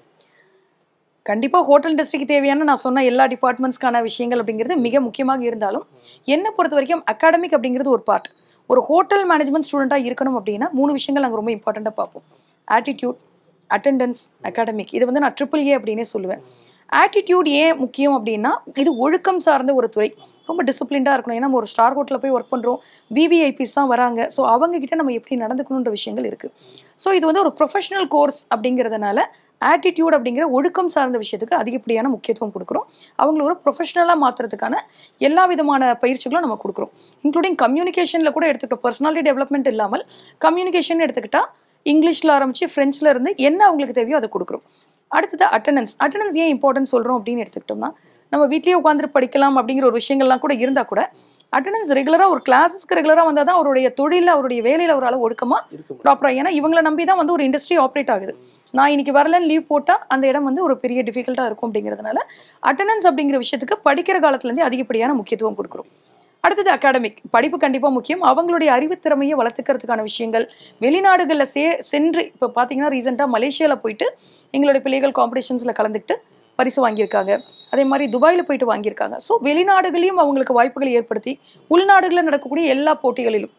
கண்டிப்பா ஹோட்டல் இண்டஸ்ட்ரிக்கு தேவையான நான் சொன்ன எல்லா டிபார்ட்மெண்ட்ஸ்க்கான விஷயங்கள் அப்படிங்கிறது மிக முக்கியமாக இருந்தாலும் என்னை பொறுத்த வரைக்கும் அகாடமிக் அப்படிங்கிறது ஒரு பார்ட் ஒரு ஹோட்டல் மேனேஜ்மெண்ட் ஸ்டூடெண்ட்டாக இருக்கணும் அப்படின்னா மூணு விஷயங்கள் நாங்கள் ரொம்ப இம்பார்ட்டண்ட்டாக பார்ப்போம் ஆட்டிடியூட் அட்டெண்டன்ஸ் அகாடமிக் இது வந்து நான் ட்ரிபிள் ஏ அப்படின்னே சொல்லுவேன் ஆட்டிடியூட் ஏன் முக்கியம் அப்படின்னா இது ஒழுக்கம் சார்ந்த ஒரு துறை ரொம்ப டிசிப்ளின்டாக இருக்கணும் ஏன்னா நம்ம ஒரு ஸ்டார் ஹோட்டலில் போய் ஒர்க் பண்ணுறோம் விவிஐபிஸ் தான் வராங்க ஸோ அவங்க கிட்ட நம்ம எப்படி நடந்துக்கணுன்ற விஷயங்கள் இருக்குது ஸோ இது வந்து ஒரு ப்ரொஃபஷனல் கோர்ஸ் அப்படிங்கிறதுனால ஆட்டிடியூட் அப்படிங்கிற ஒழுக்கம் சார்ந்த விஷயத்துக்கு அதிகப்படியான முக்கியத்துவம் கொடுக்குறோம் அவங்கள ஒரு ப்ரொஃபஷனலாக மாற்றுறதுக்கான எல்லா விதமான பயிற்சிகளும் நம்ம கொடுக்குறோம் இன்க்ளூடிங் கம்யூனிகேஷனில் கூட எடுத்துக்கிட்டோம் பர்சனாலிட்டி டெவலப்மெண்ட் இல்லாமல் கம்யூனிகேஷன் எடுத்துக்கிட்டா இங்கிலீஷில் ஆரம்பிச்சு ஃப்ரெஞ்சில் இருந்து என்ன அவங்களுக்கு தேவையோ அதை கொடுக்குறோம் அடுத்தது அட்டண்டன்ஸ் அட்டண்டன்ஸ் ஏன் இம்பார்ட்டன்ட் சொல்கிறோம் அப்படின்னு எடுத்துக்கிட்டோம்னா நம்ம வீட்லயே உட்காந்துட்டு படிக்கலாம் அப்படிங்கிற ஒரு விஷயங்கள்லாம் கூட இருந்தால் கூட அட்டண்டன்ஸ் ரெகுலராக ஒரு கிளாஸஸ்க்கு ரெகுலராக வந்தால் தான் அவருடைய தொழிலில் அவருடைய வேலையில் அவரால் ஒழுக்கமாக இருக்கும் ப்ராப்பராக ஏன்னா இவங்கள நம்பி தான் வந்து ஒரு இண்டஸ்ட்ரி ஆப்ரேட் ஆகுது நான் இன்னைக்கு வரலன்னு லீவ் போட்டால் அந்த இடம் வந்து ஒரு பெரிய டிஃபிகல்ட்டாக இருக்கும் அப்படிங்கிறதுனால அட்டண்டன்ஸ் அப்படிங்கிற விஷயத்துக்கு படிக்கிற காலத்துலேருந்தே அதிகப்படியான முக்கியத்துவம் கொடுக்குறோம் அடுத்தது அகாடமிக் படிப்பு கண்டிப்பாக முக்கியம் அவங்களுடைய அறிவுத்திறமையை வளர்த்துக்கிறதுக்கான விஷயங்கள் வெளிநாடுகளில் சே சென்று இப்போ பார்த்தீங்கன்னா ரீசெண்டாக மலேசியாவில் போயிட்டு எங்களுடைய பிள்ளைகள் காம்படிஷன்ஸில் கலந்துக்கிட்டு பரிசு வாங்கியிருக்காங்க அதே மாதிரி துபாயில் போயிட்டு வாங்கியிருக்காங்க ஸோ வெளிநாடுகளையும் அவங்களுக்கு வாய்ப்புகளை ஏற்படுத்தி உள்நாடுகளில் நடக்கக்கூடிய எல்லா போட்டிகளிலும்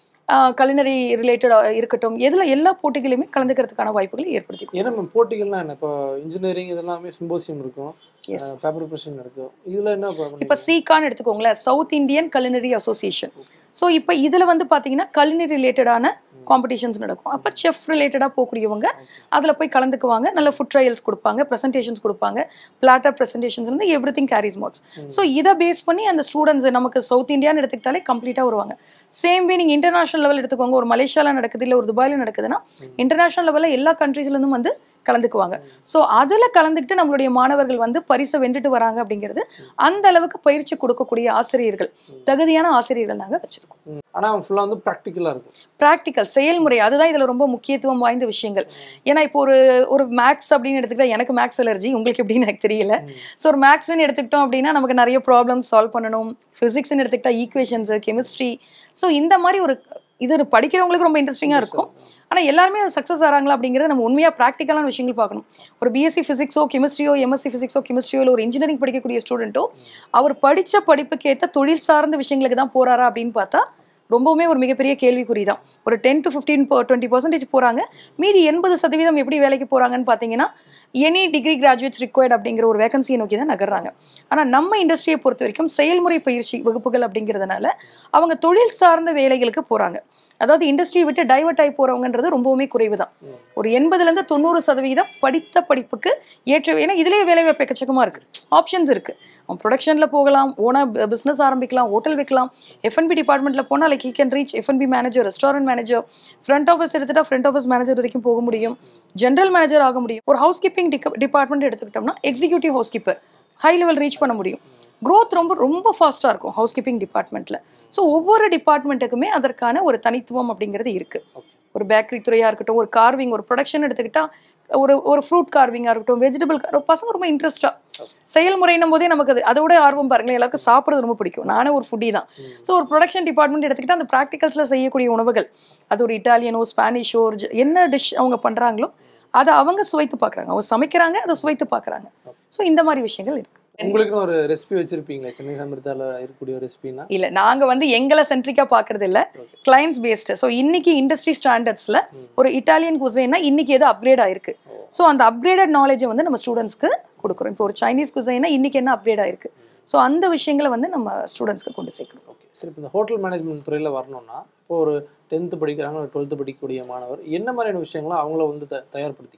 கலினரி ரிலேட்டடாக இருக்கட்டும் எதில் எல்லா போட்டிகளையுமே கலந்துக்கிறதுக்கான வாய்ப்புகளை ஏற்படுத்தி கொடுக்கும். ஏன்னா நம்ம போட்டிகள்லாம் என்ன இப்போ இன்ஜினியரிங் இதெல்லாமே சிம்போசியம் இருக்கும் Yes. பேப்பர் ப்ரெஷன் இருக்கும் இதுல என்ன இப்ப இப்போ பண்ணீங்க? சீகான்னு எடுத்துக்கோங்களேன் south Indian culinary association so இப்போ இதில் வந்து பார்த்தீங்கன்னா கலினரி ரிலேட்டடான காம்படிஷன்ஸ் நடக்கும் அப்போ செஃப் ரிலேட்டடாக போகக்கூடியவங்க அதில் போய் கலந்துக்குவாங்க நல்ல ஃபுட் ட்ரையல்ஸ் கொடுப்பாங்க ப்ரெசன்டேஷன்ஸ் கொடுப்பாங்க பிளாட்டர் ப்ரெசன்டேஷன்ஸ் வந்து every thing carries marks so இதை பேஸ் பண்ணி அந்த ஸ்டூடெண்ட்ஸ் நமக்கு சவுத் இந்தியான்னு எடுத்துக்கிட்டாலே கம்ப்ளீட்டாக வருவாங்க சேம் வே நீங்கள் இன்டர்நேஷனல் லெவல் எடுத்துக்கோங்க ஒரு மலேசியாவில் நடக்குது இல்லை ஒரு துபாயில் நடக்குதுன்னா இன்டர்நேஷனல் லெவலில் எல்லா கண்ட்ரீஸ்லேருந்தும் வந்து கலந்துக்குவாங்க ஸோ அதில் கலந்துக்கிட்டு நம்மளுடைய மாணவர்கள் வந்து பரிசை வென்றுட்டு வராங்க அப்படிங்கிறது அந்த அளவுக்கு பயிற்சி கொடுக்கக்கூடிய ஆசிரியர்கள் தகுதியான ஆசிரியர்கள் நாங்கள் வச்சிருக்கோம் ம். ஆனா ஃபுல்லா வந்து ப்ராக்டிக்கலா இருக்கும் ப்ராக்டிக்கல் செயல்முறை அதுதான் இதில் ரொம்ப முக்கியத்துவம் வாய்ந்த விஷயங்கள் ஏன்னா இப்போ ஒரு ஒரு மேக்ஸ் அப்படின்னு எடுத்துக்கிட்டா எனக்கு மேக்ஸ் அலர்ஜி உங்களுக்கு எப்படின்னு எனக்கு தெரியல ஸோ ஒரு மேக்ஸ்ன்னு எடுத்துக்கிட்டோம் அப்படின்னா நமக்கு நிறைய ப்ராப்ளம்ஸ் சால்வ் பண்ணணும் ஃபிசிக்ஸ்னு எடுத்துக்கிட்டா ஈக்குவேஷன்ஸு கெமிஸ்ட்ரி ஸோ இந்த மாதிரி ஒரு இது படிக்கிறவங்களுக்கு ரொம்ப இன்ட்ரெஸ்டிங்காக இருக்கும் ஆனால் எல்லாருமே சக்ஸஸ் ஆகிறாங்களா அப்படிங்கிறது நம்ம உண்மையாக ப்ராக்டிக்கலான விஷயங்கள் பார்க்கணும் ஒரு பிஎஸ்சி ஃபிசிக்ஸோ கெமிஸ்ட்ரியோ எம்எஸ்சி ஃபிசிக்ஸோ கெமிஸ்ட்ரியோ இல்லை ஒரு இன்ஜினியரிங் படிக்கக்கூடிய ஸ்டூடெண்ட்டோ அவர் படித்த படிப்புக்கு ஏற்ற தொழில் சார்ந்த விஷயங்களுக்கு தான் போறாரா அப்படின்னு பார்த்தா ரொம்பவுமே ஒரு மிகப்பெரிய கேள்விக்குறி தான் ஒரு ten to fifteen twenty percentage போகிறாங்க மீதி எண்பது சதவீதம் எப்படி வேலைக்கு போகிறாங்கன்னு பார்த்தீங்கன்னா எனி டிகிரி கிராஜுவேட்ஸ் ரிக்வயர்ட் அப்படிங்கிற ஒரு வேகன்சியை நோக்கி தான் நகர்றாங்க ஆனால் நம்ம இண்டஸ்ட்ரியை பொறுத்த வரைக்கும் செயல்முறை பயிற்சி வகுப்புகள் அப்படிங்கிறதுனால அவங்க தொழில் சார்ந்த வேலைகளுக்கு போகிறாங்க அதாவது இண்டஸ்ட்ரியை விட்டு டைவர்ட் ஆகி போறவங்கன்றது ரொம்பவுமே குறைவு தான் ஒரு எண்பதுல இருந்து தொண்ணூறு சதவீதம் படித்த படிப்புக்கு ஏற்ற ஏன்னா இதுலயே வேலை வாய்ப்பு எக்கச்சக்கமா இருக்கு ஆப்ஷன்ஸ் இருக்கு அவன் ப்ரொடக்ஷன்ல போகலாம் ஓனா பிசினஸ் ஆரம்பிக்கலாம் ஹோட்டல் வைக்கலாம் எஃப்என்பி டிபார்ட்மெண்ட்ல போனால் like he can reach FNB manager restaurant manager front office எடுத்துட்டா ஃப்ரண்ட் ஆஃபீஸ் மேனேஜர் வரைக்கும் போக முடியும் ஜென்ரல் மேனேஜர் ஆக முடியும் ஒரு ஹவுஸ் கீப்பிங் டிபார்ட்மெண்ட் எடுத்துக்கிட்டோம்னா executive house keeper high level reach பண்ண முடியும் growth ரொம்ப ரொம்ப ஃபாஸ்ட்டாக இருக்கும் ஹவுஸ் கீப்பிங் டிபார்ட்மெண்ட்டில் ஸோ ஒவ்வொரு டிபார்ட்மெண்ட்டுக்குமே அதற்கான ஒரு தனித்துவம் அப்படிங்கிறது இருக்கு ஒரு பேக்கரி துறையாக இருக்கட்டும் ஒரு கார்விங் ஒரு ப்ரொடக்ஷன் எடுத்துக்கிட்டா ஒரு ஒரு ஃப்ரூட் கார்விங்காக இருக்கட்டும் வெஜிடபிள் பசங்க ரொம்ப இன்ட்ரெஸ்ட்டாக செயல்முறைன்னும் போதே நமக்கு அது அதோட ஆர்வம் பாருங்களேன் எல்லாருக்கும் சாப்பிட்றது ரொம்ப பிடிக்கும் நானே ஒரு ஃபுட்டி தான் ஸோ ஒரு ப்ரொடக்ஷன் டிபார்ட்மெண்ட் எடுத்துக்கிட்டா அந்த ப்ராக்டிகல்ஸில் செய்யக்கூடிய உணவுகள் அது ஒரு இட்டாலியனோ ஸ்பானிஷோ ஒரு ஜ- என்ன டிஷ் அவங்க பண்ணுறாங்களோ அதை அவங்க சுவைத்து பார்க்குறாங்க அவங்க சமைக்கிறாங்க அதை சுவைத்து பார்க்குறாங்க ஸோ இந்த மாதிரி விஷயங்கள் இருக்கு உங்களுக்குன்னு ஒரு ரெசிபி வச்சிருப்பீங்களா சென்னை சமிர்தால இருக்கக்கூடிய ஒரு ரெசிபினா இல்ல நாங்க வந்து எங்களை சென்ட்ரிக்கா பாக்குறது இல்ல Okay. கிளைண்ட்ஸ் பேஸ்டு ஸோ இன்னைக்கு இண்டஸ்ட்ரி ஸ்டாண்டர்ட்ஸ்ல ஒரு இட்டாலியன் குசைனா இன்னைக்கு எது அப்கிரேட் ஆயிருக்கு ஸோ அந்த அப்கிரேடட் நாலேஜை வந்து நம்ம ஸ்டூடெண்ட்ஸ்க்கு கொடுக்குறோம் இப்போ ஒரு சைனீஸ் குசைனா இன்னைக்கு என்ன அப்கிரேட் ஆயிருக்கு ஸோ அந்த விஷயங்களை வந்து நம்ம ஸ்டூடெண்ட்ஸ்க்கு கொண்டு சேர்க்கணும் ஓகே சரி இப்போ இந்த ஹோட்டல் மேனேஜ்மெண்ட் துறையில வரணும்னா இப்போ ஒரு டென்த்து படிக்கிறாங்க ஒரு டுவெல்த்து படிக்கக்கூடிய மாணவர் என்ன மாதிரியான விஷயங்களை அவங்கள வந்து த- தயார்படுத்திக்கணும்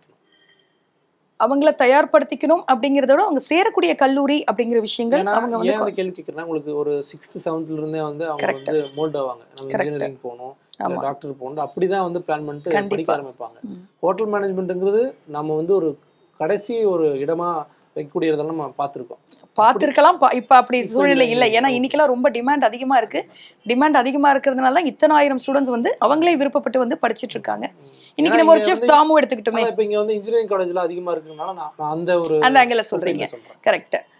அவங்கள தயார்படுத்திக்கணும் அப்படிங்கிறத விட அவங்க சேரக்கூடிய கல்லூரி அப்படிங்கிற விஷயங்கள் ஏன்னா அவங்க ஏன் வந்து அந்த கேள்வி கேட்குறேன்னா உங்களுக்கு ஒரு சிக்ஸ்த் செவன்த்ல இருந்தே வந்து அவங்க Correct. வந்து மோல்ட் ஆவாங்க நம்ம Correct. இன்ஜினியரிங் போகணும் ஆமா டாக்டர் போகணும் அப்படிதான் வந்து பிளான் பண்ணிட்டு படிக்க கண்டிப்பா. ஆரம்பிப்பாங்க ம். ஹோட்டல் மேனேஜ்மெண்ட்டுங்கிறது நம்ம வந்து ஒரு கடைசி ஒரு இடமா வைக்கக்கூடியதெல்லாம் நம்ம பார்த்துருக்கோம் பார்த்திருக்கலாம் பா- இப்ப அப்படி இப்ப சூழ்நிலை இல்ல, இல்லை இல்ல. ஏன்னா இன்னைக்கெல்லாம் ரொம்ப டிமாண்ட் அதிகமா இருக்கு டிமாண்ட் அதிகமா இருக்கிறதுனால தான் இத்தனை ஆயிரம் ஸ்டூடெண்ட்ஸ் வந்து அவங்களே விருப்பப்பட்டு வந்து படிச்சிட்டு இருக்காங்க இன்னைக்கு ஏன்னா நம்ம ஒரு இங்க செஃப் வந்து- தாமு எடுத்துக்கிட்டோமே ஆனா இப்போ இங்க வந்து இன்ஜினியரிங் காலேஜ்ல அதிகமா இருக்கிறதுனால நான் நான் அந்த ஒரு அந்த ஆங்கில சொல்றீங்க சொல்றேன் கரெக்ட்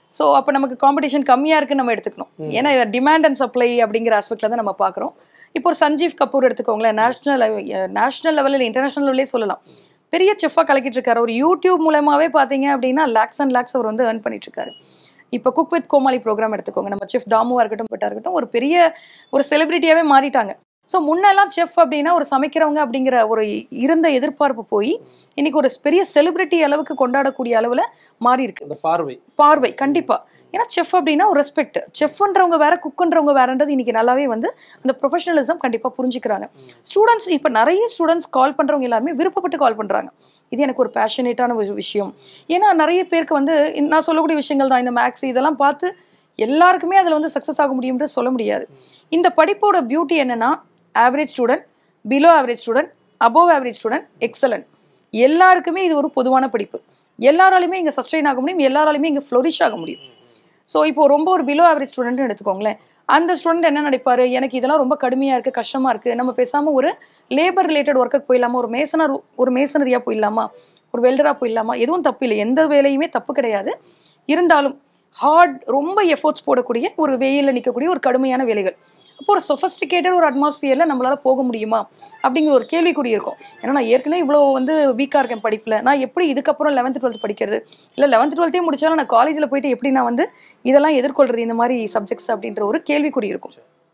ஸோ அப்போ நமக்கு காம்படிஷன் கம்மியாக இருக்குன்னு நம்ம எடுத்துக்கணும் ம். ஏன்னா டிமாண்ட் அண்ட் சப்ளை அப்படிங்கிற ஆஸ்பெக்ட்ல தான் நம்ம பார்க்குறோம் இப்போ ஒரு சஞ்சீவ் கபூர் எடுத்துக்கோங்களேன் நேஷனல் நேஷனல் லெவலில் இன்டர்நேஷனல் லெவலே சொல்லலாம் பெரிய செஃப்பாக கலக்கிட்டு இருக்காரு ஒரு யூடியூப் மூலமாவே பார்த்தீங்க அப்படின்னா லேக்ஸ் அண்ட் லேக்ஸ் அவர் வந்து earn பண்ணிட்டு இருக்காரு இப்போ குக் வித் கோமாளி ப்ரோக்ராம் எடுத்துக்கோங்க நம்ம செஃப் தாமுவா இருக்கட்டும் பட்டா இருக்கட்டும் ஒரு பெரிய ஒரு செலிபிரிட்டியாவே மாறிட்டாங்க ஸோ முன்னெல்லாம் செஃப் அப்படின்னா ஒரு சமைக்கிறவங்க அப்படிங்கிற ஒரு இருந்த எதிர்பார்ப்பு போய் இன்னைக்கு ஒரு பெரிய செலிபிரிட்டி அளவுக்கு கொண்டாடக்கூடிய அளவுல மாறி இருக்கு அந்த பார்வை பார்வை கண்டிப்பா ஏன்னா செஃப் அப்படின்னா ஒரு ரெஸ்பெக்ட் செஃப்ன்றவங்க வேற குக்குன்றவங்க வேறன்றது இன்னைக்கு நல்லாவே வந்து அந்த ப்ரொஃபஷனலிசம் கண்டிப்பா புரிஞ்சுக்கிறாங்க ஸ்டூடெண்ட்ஸ் இப்போ நிறைய ஸ்டூடெண்ட்ஸ் கால் பண்றவங்க எல்லாருமே விருப்பப்பட்டு கால் பண்றாங்க இது எனக்கு ஒரு பேஷனேட்டான ஒரு விஷயம் ஏன்னா நிறைய பேருக்கு வந்து இந்த- நான் சொல்லக்கூடிய விஷயங்கள் தான் இந்த மேக்ஸ் இதெல்லாம் பார்த்து எல்லாருக்குமே அதில் வந்து சக்ஸஸ் ஆக முடியும்ன்றது சொல்ல முடியாது இந்த படிப்போட பியூட்டி என்னன்னா average student below average student above average student excellent எல்லாருக்குமே இது ஒரு பொதுவான படிப்பு எல்லாராலையுமே இங்கே சஸ்டெயின் ஆக முடியும் எல்லாராலையுமே இங்கே ஃப்ளோரிஷ் ஆக முடியும் ஸோ இப்போ ரொம்ப ஒரு பிலோ ஆவரேஜ் ஸ்டூடெண்ட்னு எடுத்துக்கோங்களேன் அந்த ஸ்டூடெண்ட் என்ன நினைப்பாரு எனக்கு இதெல்லாம் ரொம்ப கடுமையா இருக்கு கஷ்டமா இருக்கு நம்ம பேசாம ஒரு லேபர் ரிலேட்டட் ஒர்க்குக்கு போயிடலாமா ஒரு மேசனர் ஒரு மேசனரியா போயிடலாமா ஒரு வெல்டரா போயிடலாமா எதுவும் தப்பு இல்லை எந்த வேலையுமே தப்பு கிடையாது இருந்தாலும் ஹார்ட் ரொம்ப எஃபோர்ட்ஸ் போடக்கூடிய ஒரு வெயில்ல நிற்கக்கூடிய ஒரு கடுமையான வேலைகள் அப்போ ஒரு சொஃபஸ்டிகேட்டட் ஒரு அட்மாஸ்பியர்ல நம்மளால போக முடியுமா அப்படிங்கிற ஒரு கேள்விக்குறி இருக்கும் ஏன்னா நான் ஏற்கனவே இவ்வளோ வந்து வீக்காக இருக்கேன் படிப்பில் நான் எப்படி இதுக்கப்புறம் லெவன்த் டுவெல்த் படிக்கிறது இல்லை லெவன்த் டுவெல்த்தே முடிச்சாலும் நான் காலேஜில் போயிட்டு எப்படி நான் வந்து இதெல்லாம் எதிர்கொள்றது இந்த மாதிரி சப்ஜெக்ட்ஸ் அப்படின்ற ஒரு கேள்விக்குறி இருக்கும்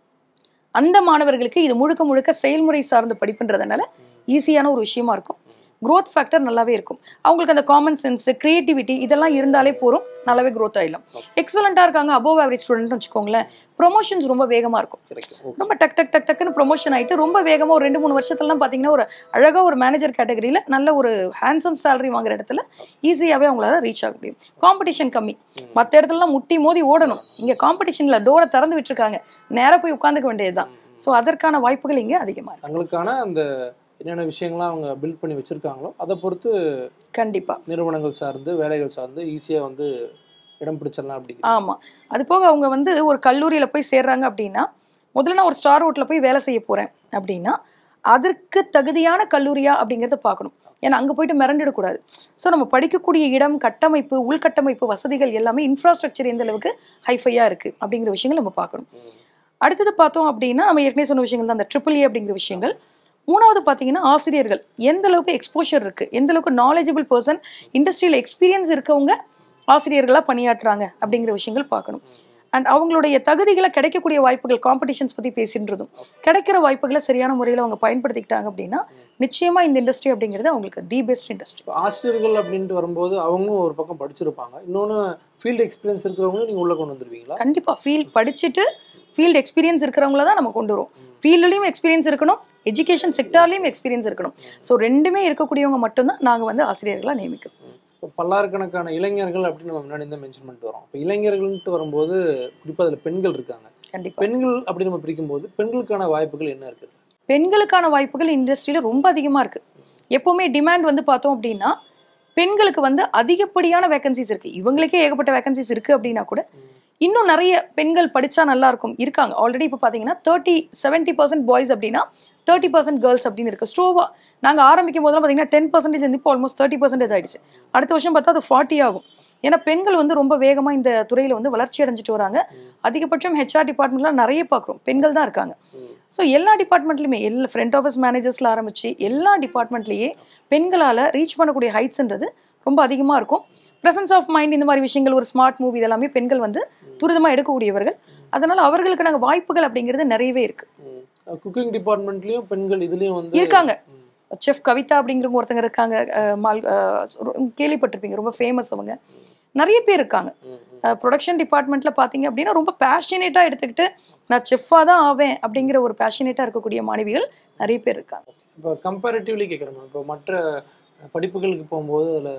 அந்த மாணவர்களுக்கு இது முழுக்க முழுக்க செயல்முறை சார்ந்த படிப்புன்றதுனால ஈஸியான ஒரு விஷயமா இருக்கும் growth ஃபேக்டர் நல்லாவே இருக்கும் அவங்களுக்கு அந்த காமன் சென்ஸ் கிரியேட்டிவிட்டி இதெல்லாம் இருந்தாலே போதும் நல்லாவே growth ஆயிடலாம் எக்ஸலண்ட்டாக இருக்காங்க அபோவ் ஆவரேஜ் ஸ்டூடெண்ட்னு வச்சுக்கோங்களேன் ப்ரொமோஷன்ஸ் ரொம்ப வேகமாக இருக்கும் கிடைக்கும் ரொம்ப டக் டக் டக் டக்குன்னு ப்ரொமோஷன் ஆயிட்டு ரொம்ப வேகமாக ஒரு ரெண்டு மூணு வருஷத்துலலாம் பார்த்தீங்கன்னா ஒரு அழகாக ஒரு மேனேஜர் கேட்டகரியில் நல்ல ஒரு ஹேண்ட்ஸம் salary வாங்குற இடத்துல ஈஸியாகவே அவங்களால ரீச் ஆக முடியும் காம்படிஷன் கம்மி மற்ற இடத்துலலாம் முட்டி மோதி ஓடணும் இங்கே காம்படிஷனில் டோரை திறந்து விட்டுருக்காங்க நேராக போய் உட்காந்துக்க வேண்டியதுதான் ஸோ அதற்கான வாய்ப்புகள் இங்கே அதிகமாக இருக்கு தங்களுக்கான அந்த என்னென்ன விஷயங்கள்லாம் அவங்க பில்ட் பண்ணி வச்சிருக்காங்களோ அதை பொறுத்து கண்டிப்பாக நிறுவனங்கள் சார்ந்து வேலைகள் சார்ந்து ஈஸியா வந்து இடம் பிடிச்சிடலாம் அப்படி ஆமாம் அது போக அவங்க வந்து ஒரு கல்லூரியில் போய் சேர்றாங்க அப்படின்னா முதல்ல நான் ஒரு ஸ்டார் ஹோட்டலில் போய் வேலை செய்ய போகிறேன் அப்படின்னா அதற்கு தகுதியான கல்லூரியா அப்படிங்கிறத பார்க்கணும் ஏன்னா அங்கே போயிட்டு மிரண்டிடக்கூடாது ஸோ நம்ம படிக்கக்கூடிய இடம் கட்டமைப்பு உள்கட்டமைப்பு வசதிகள் எல்லாமே இன்ஃப்ராஸ்ட்ரக்சர் எந்த அளவுக்கு ஹைஃபையாக இருக்குது அப்படிங்கிற விஷயங்கள் நம்ம பார்க்கணும் அடுத்தது பார்த்தோம் அப்படின்னா நம்ம ஏற்கனவே சொன்ன விஷயங்கள் தான் அந்த ட்ரிபிள் ஏ அப்படிங்கிற விஷயங்கள் மூணாவது பார்த்தீங்கன்னா ஆசிரியர்கள் எந்த அளவுக்கு எக்ஸ்போஷர் இருக்கு எந்த அளவுக்கு நாலேஜபிள் பர்சன் இண்டஸ்ட்ரியில் எக்ஸ்பீரியன்ஸ் இருக்கவங்க ஆசிரியர்களாக பணியாற்றுறாங்க அப்படிங்கிற விஷயங்கள் பார்க்கணும் அண்ட் அவங்களுடைய தகுதிகளை கிடைக்கக்கூடிய வாய்ப்புகள் காம்படிஷன்ஸ் பற்றி பேசின்றதும் கிடைக்கிற வாய்ப்புகளை சரியான முறையில் அவங்க பயன்படுத்திக்கிட்டாங்க அப்படின்னா நிச்சயமா இந்த இண்டஸ்ட்ரி அப்படிங்கிறது அவங்களுக்கு தி பெஸ்ட் இண்டஸ்ட்ரி இப்போ ஆசிரியர்கள் அப்படின்ட்டு வரும்போது அவங்களும் ஒரு பக்கம் படிச்சிருப்பாங்க இன்னொன்று ஃபீல்டு எக்ஸ்பீரியன்ஸ் இருக்கிறவங்களும் நீங்கள் உள்ள கொண்டு வந்துருவீங்களா கண்டிப்பாக ஃபீல்ட் படிச்சுட்டு ஃபீல்டு எக்ஸ்பீரியன்ஸ் இருக்கிறவங்கள தான் நம்ம கொண்டு வரோம் ஃபீல்டுலையும் எக்ஸ்பீரியன்ஸ் இருக்கணும் எஜுகேஷன் செக்டார்லையும் எக்ஸ்பீரியன்ஸ் இருக்கணும் ஸோ ரெண்டுமே இருக்கக்கூடியவங்க மட்டும்தான் நாங்கள் வந்து ஆசிரியர்களாக நியமிக்கிறோம் இப்போ பல்லாயிரக்கணக்கான இளைஞர்கள் அப்படின்னு நம்ம முன்னாடி தான் மென்ஷன் பண்ணிட்டு வரோம் இப்போ இளைஞர்கள்ட்டு வரும்போது குறிப்பாக அதில் பெண்கள் இருக்காங்க கண்டிப்பாக பெண்கள் அப்படி நம்ம பிரிக்கும்போது பெண்களுக்கான வாய்ப்புகள் என்ன இருக்குது பெண்களுக்கான வாய்ப்புகள் இண்டஸ்ட்ரியில் ரொம்ப அதிகமாக இருக்குது எப்போவுமே டிமாண்ட் வந்து பார்த்தோம் அப்படின்னா பெண்களுக்கு வந்து அதிகப்படியான வேகன்சிஸ் இருக்குது இவங்களுக்கே ஏகப்பட்ட வேகன்சிஸ் இருக்குது அப்படின்னா கூட இன்னும் நிறைய பெண்கள் படிச்சா நல்லா இருக்கும் இருக்காங்க ஆல்ரெடி இப்போ பார்த்தீங்கன்னா தேர்ட்டி செவன்ட்டி பர்சன்ட் பாய்ஸ் அப்படின்னா தேர்ட்டி பர்சன்ட் கேர்ள்ஸ் அப்படின்னு இருக்கு ஸ்ட்ரோவா நாங்கள் ஆரம்பிக்கும் போதெல்லாம் பார்த்தீங்கன்னா டென் பர்சன்டேஜ் இருந்து இப்போ ஆல்மோஸ்ட் தேர்ட்டி பர்சன்டேஜ் ஆயிடுச்சு அடுத்த வருஷம் பார்த்தா அது ஃபார்ட்டி ஆகும் ஏன்னா பெண்கள் வந்து ரொம்ப வேகமாக இந்த துறையில் வந்து வளர்ச்சி அடைஞ்சிட்டு வராங்க அதிகபட்சம் ஹெச்ஆர் டிபார்ட்மெண்ட்லாம் நிறைய பார்க்குறோம் பெண்கள் தான் இருக்காங்க ஸோ எல்லா டிபார்ட்மெண்ட்லையுமே எல்லா ஃப்ரண்ட் ஆஃபீஸ் மேனேஜர்ஸில் ஆரம்பிச்சு எல்லா டிபார்ட்மெண்ட்லேயே பெண்களால் ரீச் பண்ணக்கூடிய ஹைட்ஸ்ன்றது ரொம்ப அதிகமாக இருக்கும் ப்ரெசன்ஸ் ஆஃப் மைண்ட் இந்த மாதிரி விஷயங்கள் ஒரு ஸ்மார்ட் மூவி இதெல்லாமே பெண்கள் வந்து துரிதமாக எடுக்கக்கூடியவர்கள் அதனால அவர்களுக்கு நாங்கள் வாய்ப்புகள் அப்படிங்கிறது நிறையவே இருக்கு குக்கிங் டிபார்ட்மெண்ட்லயும் பெண்கள் இதுலயும் வந்து இருக்காங்க ம். செஃப் கவிதா அப்படிங்கிறவங்க ஒருத்தங்க இருக்காங்க அஹ் மால் அஹ் ரொ- கேள்விப்பட்டிருப்பீங்க ரொம்ப ஃபேமஸ் அவங்க நிறைய பேர் இருக்காங்க ம், ம். ப்ரொடக்ஷன் டிபார்ட்மெண்ட்ல பார்த்தீங்க அப்படின்னா ரொம்ப பேஷனேட்டாக எடுத்துக்கிட்டு நான் செஃப்பாக தான் ஆவேன் அப்படிங்கிற ஒரு பேஷனேட்டாக இருக்கக்கூடிய மாணவிகள் நிறைய பேர் இருக்காங்க இப்போ கம்பேரிட்டிவ்லி கேட்குறேன் மேம் இப்போ மற்ற படிப்புகளுக்கு போகும்போது அதில்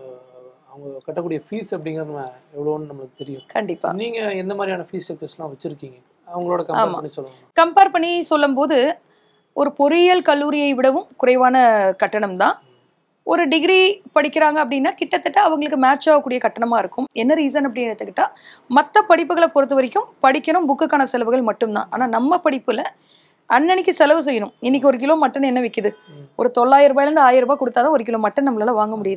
அவங்க கட்டக்கூடிய ஃபீஸ் அப்படிங்கிறது நம்ம எவ்வளோன்னு நம்மளுக்கு தெரியும் கண்டிப்பா நீங்க எந்த மாதிரியான ஃபீஸ் ஸ்ட்ரக்சர்ஸ்லாம் வச்சிருக்கீங்க அவங்களோட கம்பேர் ஆமா. பண்ணி சொல்லுங்க கம்பேர் பண்ணி சொல்லும்போது ஒரு பொறியியல் கல்லூரியை விடவும் குறைவான கட்டணம் தான் ஒரு டிகிரி படிக்கிறாங்க அப்படின்னா கிட்டத்தட்ட அவங்களுக்கு மேட்ச் ஆகக்கூடிய கட்டணமா இருக்கும் என்ன ரீசன் அப்படின்னு எடுத்துக்கிட்டா மற்ற படிப்புகளை பொறுத்த வரைக்கும் படிக்கணும் புக்குக்கான செலவுகள் மட்டும்தான் ஆனா நம்ம படிப்புல அன்னன்னைக்கு செலவு செய்யணும் இன்னைக்கு ஒரு கிலோ மட்டன் என்ன விற்கிது ம். ஒரு தொள்ளாயிரம் ரூபாயிலேருந்து ஆயிரம் ரூபாய் கொடுத்தாதான் ஒரு கிலோ மட்டன் நம்மளால வாங்க முடியுது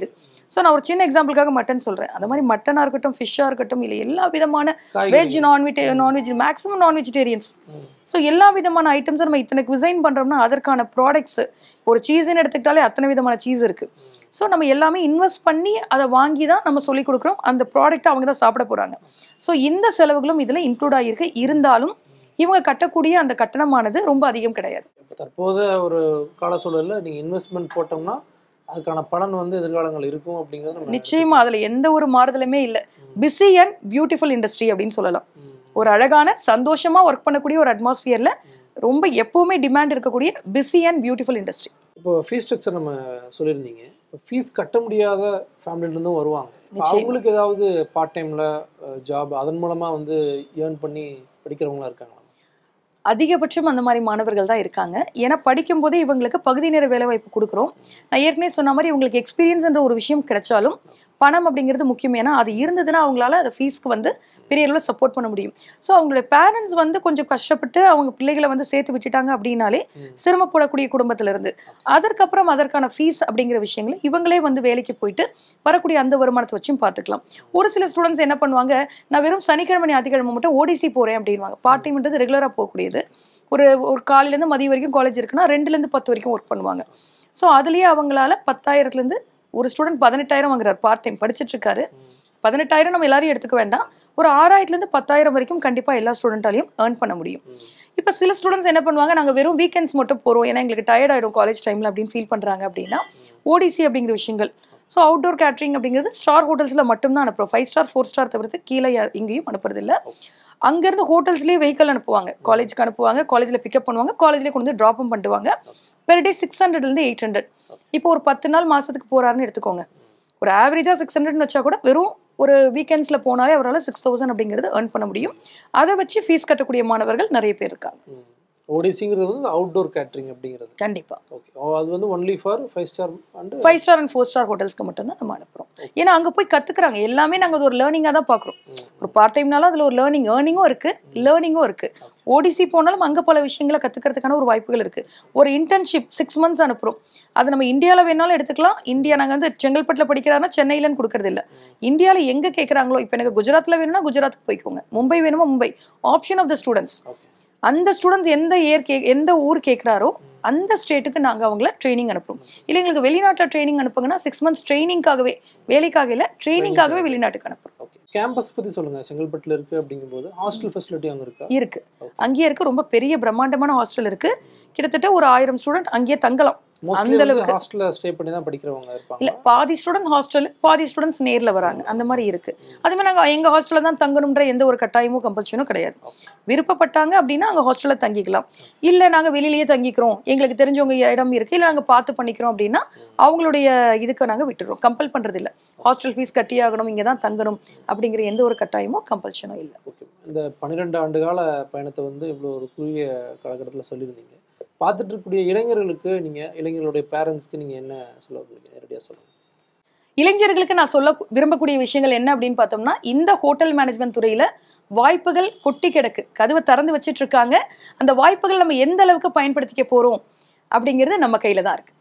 ஸோ நான் ஒரு சின்ன எக்ஸாம்பிளுக்காக மட்டன் சொல்றேன் அந்த மாதிரி மட்டனா இருக்கட்டும் ஃபிஷ்ஷா இருக்கட்டும் இல்லை எல்லா விதமான வெஜ் காய்கறி non veg non veg maximum non vegetarians ம். ஸோ எல்லா விதமான ஐட்டம்ஸை நம்ம இத்தனை குசைன் பண்றோம்னா அதற்கான ப்ராடக்ட்ஸ் ஒரு சீஸ்ன்னு எடுத்துக்கிட்டாலே அத்தனை விதமான சீஸ் இருக்கு ஸோ நம்ம எல்லாமே இன்வெஸ்ட் பண்ணி அதை வாங்கி தான் நம்ம சொல்லி கொடுக்குறோம் அந்த ப்ராடக்ட் அவங்க தான் சாப்பிட போறாங்க ஸோ இந்த செலவுகளும் இதுல இன்க்ளூட் ஆகியிருக்கு இருந்தாலும் இவங்க கட்டக்கூடிய அந்த கட்டணமானது ரொம்ப அதிகம் கிடையாது இப்ப தற்போது ஒரு கால சூழல்ல நீங்க இன்வெஸ்ட்மெண்ட் போட்டோம்னா அதுக்கான பலன் வந்து எதிர்காலங்கள் இருக்கும் அப்படிங்கறது நம்ம நிச்சயமா அதுல எந்த ஒரு மாறுதலுமே இல்லை பிஸி அண்ட் பியூட்டிஃபுல் இண்டஸ்ட்ரி அப்படின்னு சொல்லலாம் ம். ஒரு அழகான சந்தோஷமா ஒர்க் பண்ணக்கூடிய ஒரு அட்மாஸ்பியர்ல ரொம்ப எப்பவுமே டிமாண்ட் இருக்கக்கூடிய பிஸி அண்ட் பியூட்டிஃபுல் இண்டஸ்ட்ரி இப்போ ஃபீஸ் ஸ்ட்ரக்சர் நம்ம சொல்லியிருந்தீங்க இப்போ ஃபீஸ் கட்ட முடியாத ஃபேமிலில இருந்தும் வருவாங்க இப்ப நிச்சயமா. அவங்களுக்கு ஏதாவது பார்ட் டைம்ல ஜாப் அதன் மூலமா வந்து ஏர்ன் பண்ணி படிக்கிறவங்களா இருக்காங்களா அதிகபட்சம் அந்த மாதிரி மாணவர்கள் தான் இருக்காங்க ஏன்னா படிக்கும் போதே இவங்களுக்கு பகுதி நேர வேலை வாய்ப்பு கொடுக்குறோம் நான் ஏற்கனவே சொன்ன மாதிரி இவங்களுக்கு எக்ஸ்பீரியன்ஸ்ன்ற ஒரு விஷயம் கிடைச்சாலும் பணம் அப்படிங்கிறது முக்கியம் ஏன்னா அது இருந்ததுன்னா அவங்களால அதை ஃபீஸ்க்கு வந்து பெரிய அளவில் சப்போர்ட் பண்ண முடியும் ஸோ அவங்களுடைய பேரண்ட்ஸ் வந்து கொஞ்சம் கஷ்டப்பட்டு அவங்க பிள்ளைகளை வந்து சேர்த்து விட்டுட்டாங்க அப்படின்னாலே ம். சிரமப்படக்கூடிய குடும்பத்துல இருந்து அதற்கப்புறம் அதற்கான ஃபீஸ் அப்படிங்கிற விஷயங்களை இவங்களே வந்து வேலைக்கு போயிட்டு வரக்கூடிய அந்த வருமானத்தை வச்சும் பார்த்துக்கலாம் ஒரு சில ஸ்டூடெண்ட்ஸ் என்ன பண்ணுவாங்க நான் வெறும் சனிக்கிழமை ஞாயிற்றுக்கிழமை மட்டும் ஓடிசி போறேன் அப்படின்வாங்க பார்ட் டைம்ன்றது ரெகுலராக போகக்கூடியது ஒரு ஒரு காலையிலேருந்து மதியம் வரைக்கும் காலேஜ் இருக்குன்னா ரெண்டுலேருந்து பத்து வரைக்கும் ஒர்க் பண்ணுவாங்க ஸோ அதுலேயே அவங்களால பத்தாயிரத்துலேருந்து ஒரு ஸ்டூடெண்ட் பதினெட்டாயிரம் வாங்குறாரு பார்ட் டைம் படிச்சிட்டு இருக்காரு பதினெட்டாயிரம் நம்ம எல்லாரையும் எடுத்துக்க வேண்டாம் ஒரு ஆறாயிரத்துலேருந்து பத்தாயிரம் வரைக்கும் கண்டிப்பாக எல்லா ஸ்டூடெண்ட்டாலையும் ஏர்ன் பண்ண முடியும் ம். இப்போ சில ஸ்டூடெண்ட்ஸ் என்ன பண்ணுவாங்க நாங்கள் வெறும் வீக்கெண்ட்ஸ் மட்டும் போகிறோம் ஏன்னா எங்களுக்கு டயர்ட் ஆகிடும் காலேஜ் டைமில் அப்படின்னு ஃபீல் பண்ணுறாங்க அப்படின்னா ஓடிசி அப்படிங்கிற விஷயங்கள் ஸோ அவுட்டோர் கேட்ரிங் அப்படிங்கிறது ஸ்டார் ஹோட்டல்ஸில் மட்டும்தான் அனுப்புகிறோம் ஃபைவ் ஸ்டார் ஃபோர் ஸ்டார் தவிர்த்து கீழே யா- எங்கேயும் அனுப்புறது இல்ல அங்கேருந்து ஹோட்டல்ஸ்லேயே வெஹிக்கல் அனுப்புவாங்க காலேஜுக்கு அனுப்புவாங்க காலேஜில் பிக்கப் பண்ணுவாங்க காலேஜ்லேயே கொண்டு வந்து ட்ராப்பும் பண்ணுவாங்க பெர் டே சிக்ஸ் ஹண்ட்ரட்லேருந்து எயிட் ஹண்ட்ரட் இப்போ ஒரு பத்து நாள் மாதத்துக்கு போகிறாருன்னு எடுத்துக்கோங்க ஒரு ஆவரேஜாக சிக்ஸ் ஹண்ட்ரட்னு வச்சா கூட வெறும் ஒரு வீக்கெண்ட்ஸில் போனாலே அவரால் சிக்ஸ் தௌசண்ட் அப்படிங்கிறது ஏர்ன் பண்ண முடியும் அதை வச்சு ஃபீஸ் கட்டக்கூடிய மாணவர்கள் நிறைய பேர் இருக்காங்க ம். ஓடிசிங்கிறது வந்து அவுட்டோர் கேட்டரிங் அப்படிங்கிறது கண்டிப்பாா ஓகே அது வந்து only for five star and five star and four star ஹோட்டல்ஸ்க்கு மட்டும் தான் நம்ம அனுப்புறோம் ஏன்னா அங்க போய் கத்துக்கிறாங்க எல்லாமே நாங்க அது ஒரு லேர்னிங்கா தான் பாக்குறோம் ஒரு பார்ட் டைம்னாலும் அதுல ஒரு லேர்னிங் ஏர்னிங்கும் இருக்கு லேர்னிங்கும் இருக்கு ஓடிசி போனாலும் அங்க பல விஷயங்களை கத்துக்கிறதுக்கான ஒரு வாய்ப்புகள் இருக்கு ஒரு இன்டர்ன்ஷிப் சிக்ஸ் மந்த்ஸ் அனுப்புறோம் அது நம்ம இந்தியால வேணாலும் எடுத்துக்கலாம் இந்தியா நாங்க வந்து செங்கல்பட்டுல படிக்கிறாருன்னா சென்னையிலன்னு கொடுக்கறது இல்ல இந்தியால எங்க கேக்குறாங்களோ இப்போ எனக்கு குஜராத்ல வேணும்னா குஜராத்துக்கு போய்க்கோங்க மும்பை வேணுமா Mumbai option of the students okay அந்த ஸ்டூடெண்ட்ஸ் எந்த ஏர் கே எந்த ஊர் கேட்குறாரோ அந்த ஸ்டேட்டுக்கு நாங்க அவங்கள ட்ரைனிங் அனுப்புறோம் இல்லை எங்களுக்கு வெளிநாட்டில் ட்ரைனிங் அனுப்புங்கன்னா சிக்ஸ் மந்த்ஸ் ட்ரைனிங்காகவே வேலைக்காக இல்லை ட்ரைனிங்காகவே வெளிநாட்டுக்கு அனுப்புறோம் ஓகே கேம்பஸ் பத்தி சொல்லுங்க செங்கல்பட்டுல இருக்கு அப்படிங்கும்போது ஹாஸ்டல் ஃபெசிலிட்டி அங்க இருக்கா இருக்கு அங்கேயே இருக்கு ரொம்ப பெரிய பிரம்மாண்டமான ஹாஸ்டல் இருக்கு கிட்டத்தட்ட ஒரு ஆயிரம் ஸ்டூடெண்ட் அங்கேயே தங்கலாம் மோஸ்ட்லி அந்த வந்து அளவுக்கு. ஹாஸ்டல்ல ஸ்டே பண்ணி தான் படிக்கிறவங்க இருப்பாங்க இல்ல பாதி ஸ்டூடெண்ட் ஹாஸ்டல் பாதி ஸ்டூடெண்ட்ஸ் நேர்ல வராங்க அந்த மாதிரி இருக்கு அதே மாதிரி நாங்க எங்க ஹாஸ்டல்ல தான் தங்கணும்ன்ற எந்த ஒரு கட்டாயமும் கம்பல்ஷனும் கிடையாது விருப்பப்பட்டாங்க அப்படின்னா அங்க ஹாஸ்டல்ல தங்கிக்கலாம் இல்ல நாங்க வெளியிலேயே தங்கிக்கிறோம் எங்களுக்கு தெரிஞ்சவங்க இடம் இருக்கு இல்ல நாங்க பார்த்து பண்ணிக்கிறோம் அப்படின்னா அவங்களுடைய இதுக்கு நாங்க விட்டுறோம் கம்பல் பண்றது இல்ல ஹாஸ்டல் ஃபீஸ் கட்டி ஆகணும் இங்க தான் தங்கணும் அப்படிங்கிற எந்த ஒரு கட்டாயமும் கம்பல்ஷனும் இல்ல ஓகே இந்த பன்னிரெண்டு ஆண்டு கால பயணத்தை வந்து இவ்வளோ ஒரு குறுகிய காலகட்டத்தில் சொல்லியிருந்தீங்க பார்த்துட்டு இருக்கக்கூடிய இளைஞர்களுக்கு நீங்க இளைஞர்களுடைய பேரண்ட்ஸ்க்கு நீங்க என்ன சொல்ல விரும்புறீங்க நேரடியாக சொல்லுங்க இளைஞர்களுக்கு நான் சொல்ல விரும்பக்கூடிய விஷயங்கள் என்ன அப்படின்னு பார்த்தோம்னா இந்த ஹோட்டல் மேனேஜ்மெண்ட் துறையில வாய்ப்புகள் கொட்டி கிடக்கு கதவை திறந்து வச்சிட்டு இருக்காங்க அந்த வாய்ப்புகள் நம்ம எந்த அளவுக்கு பயன்படுத்திக்க போறோம் அப்படிங்கிறது நம்ம கையில தான் இருக்கு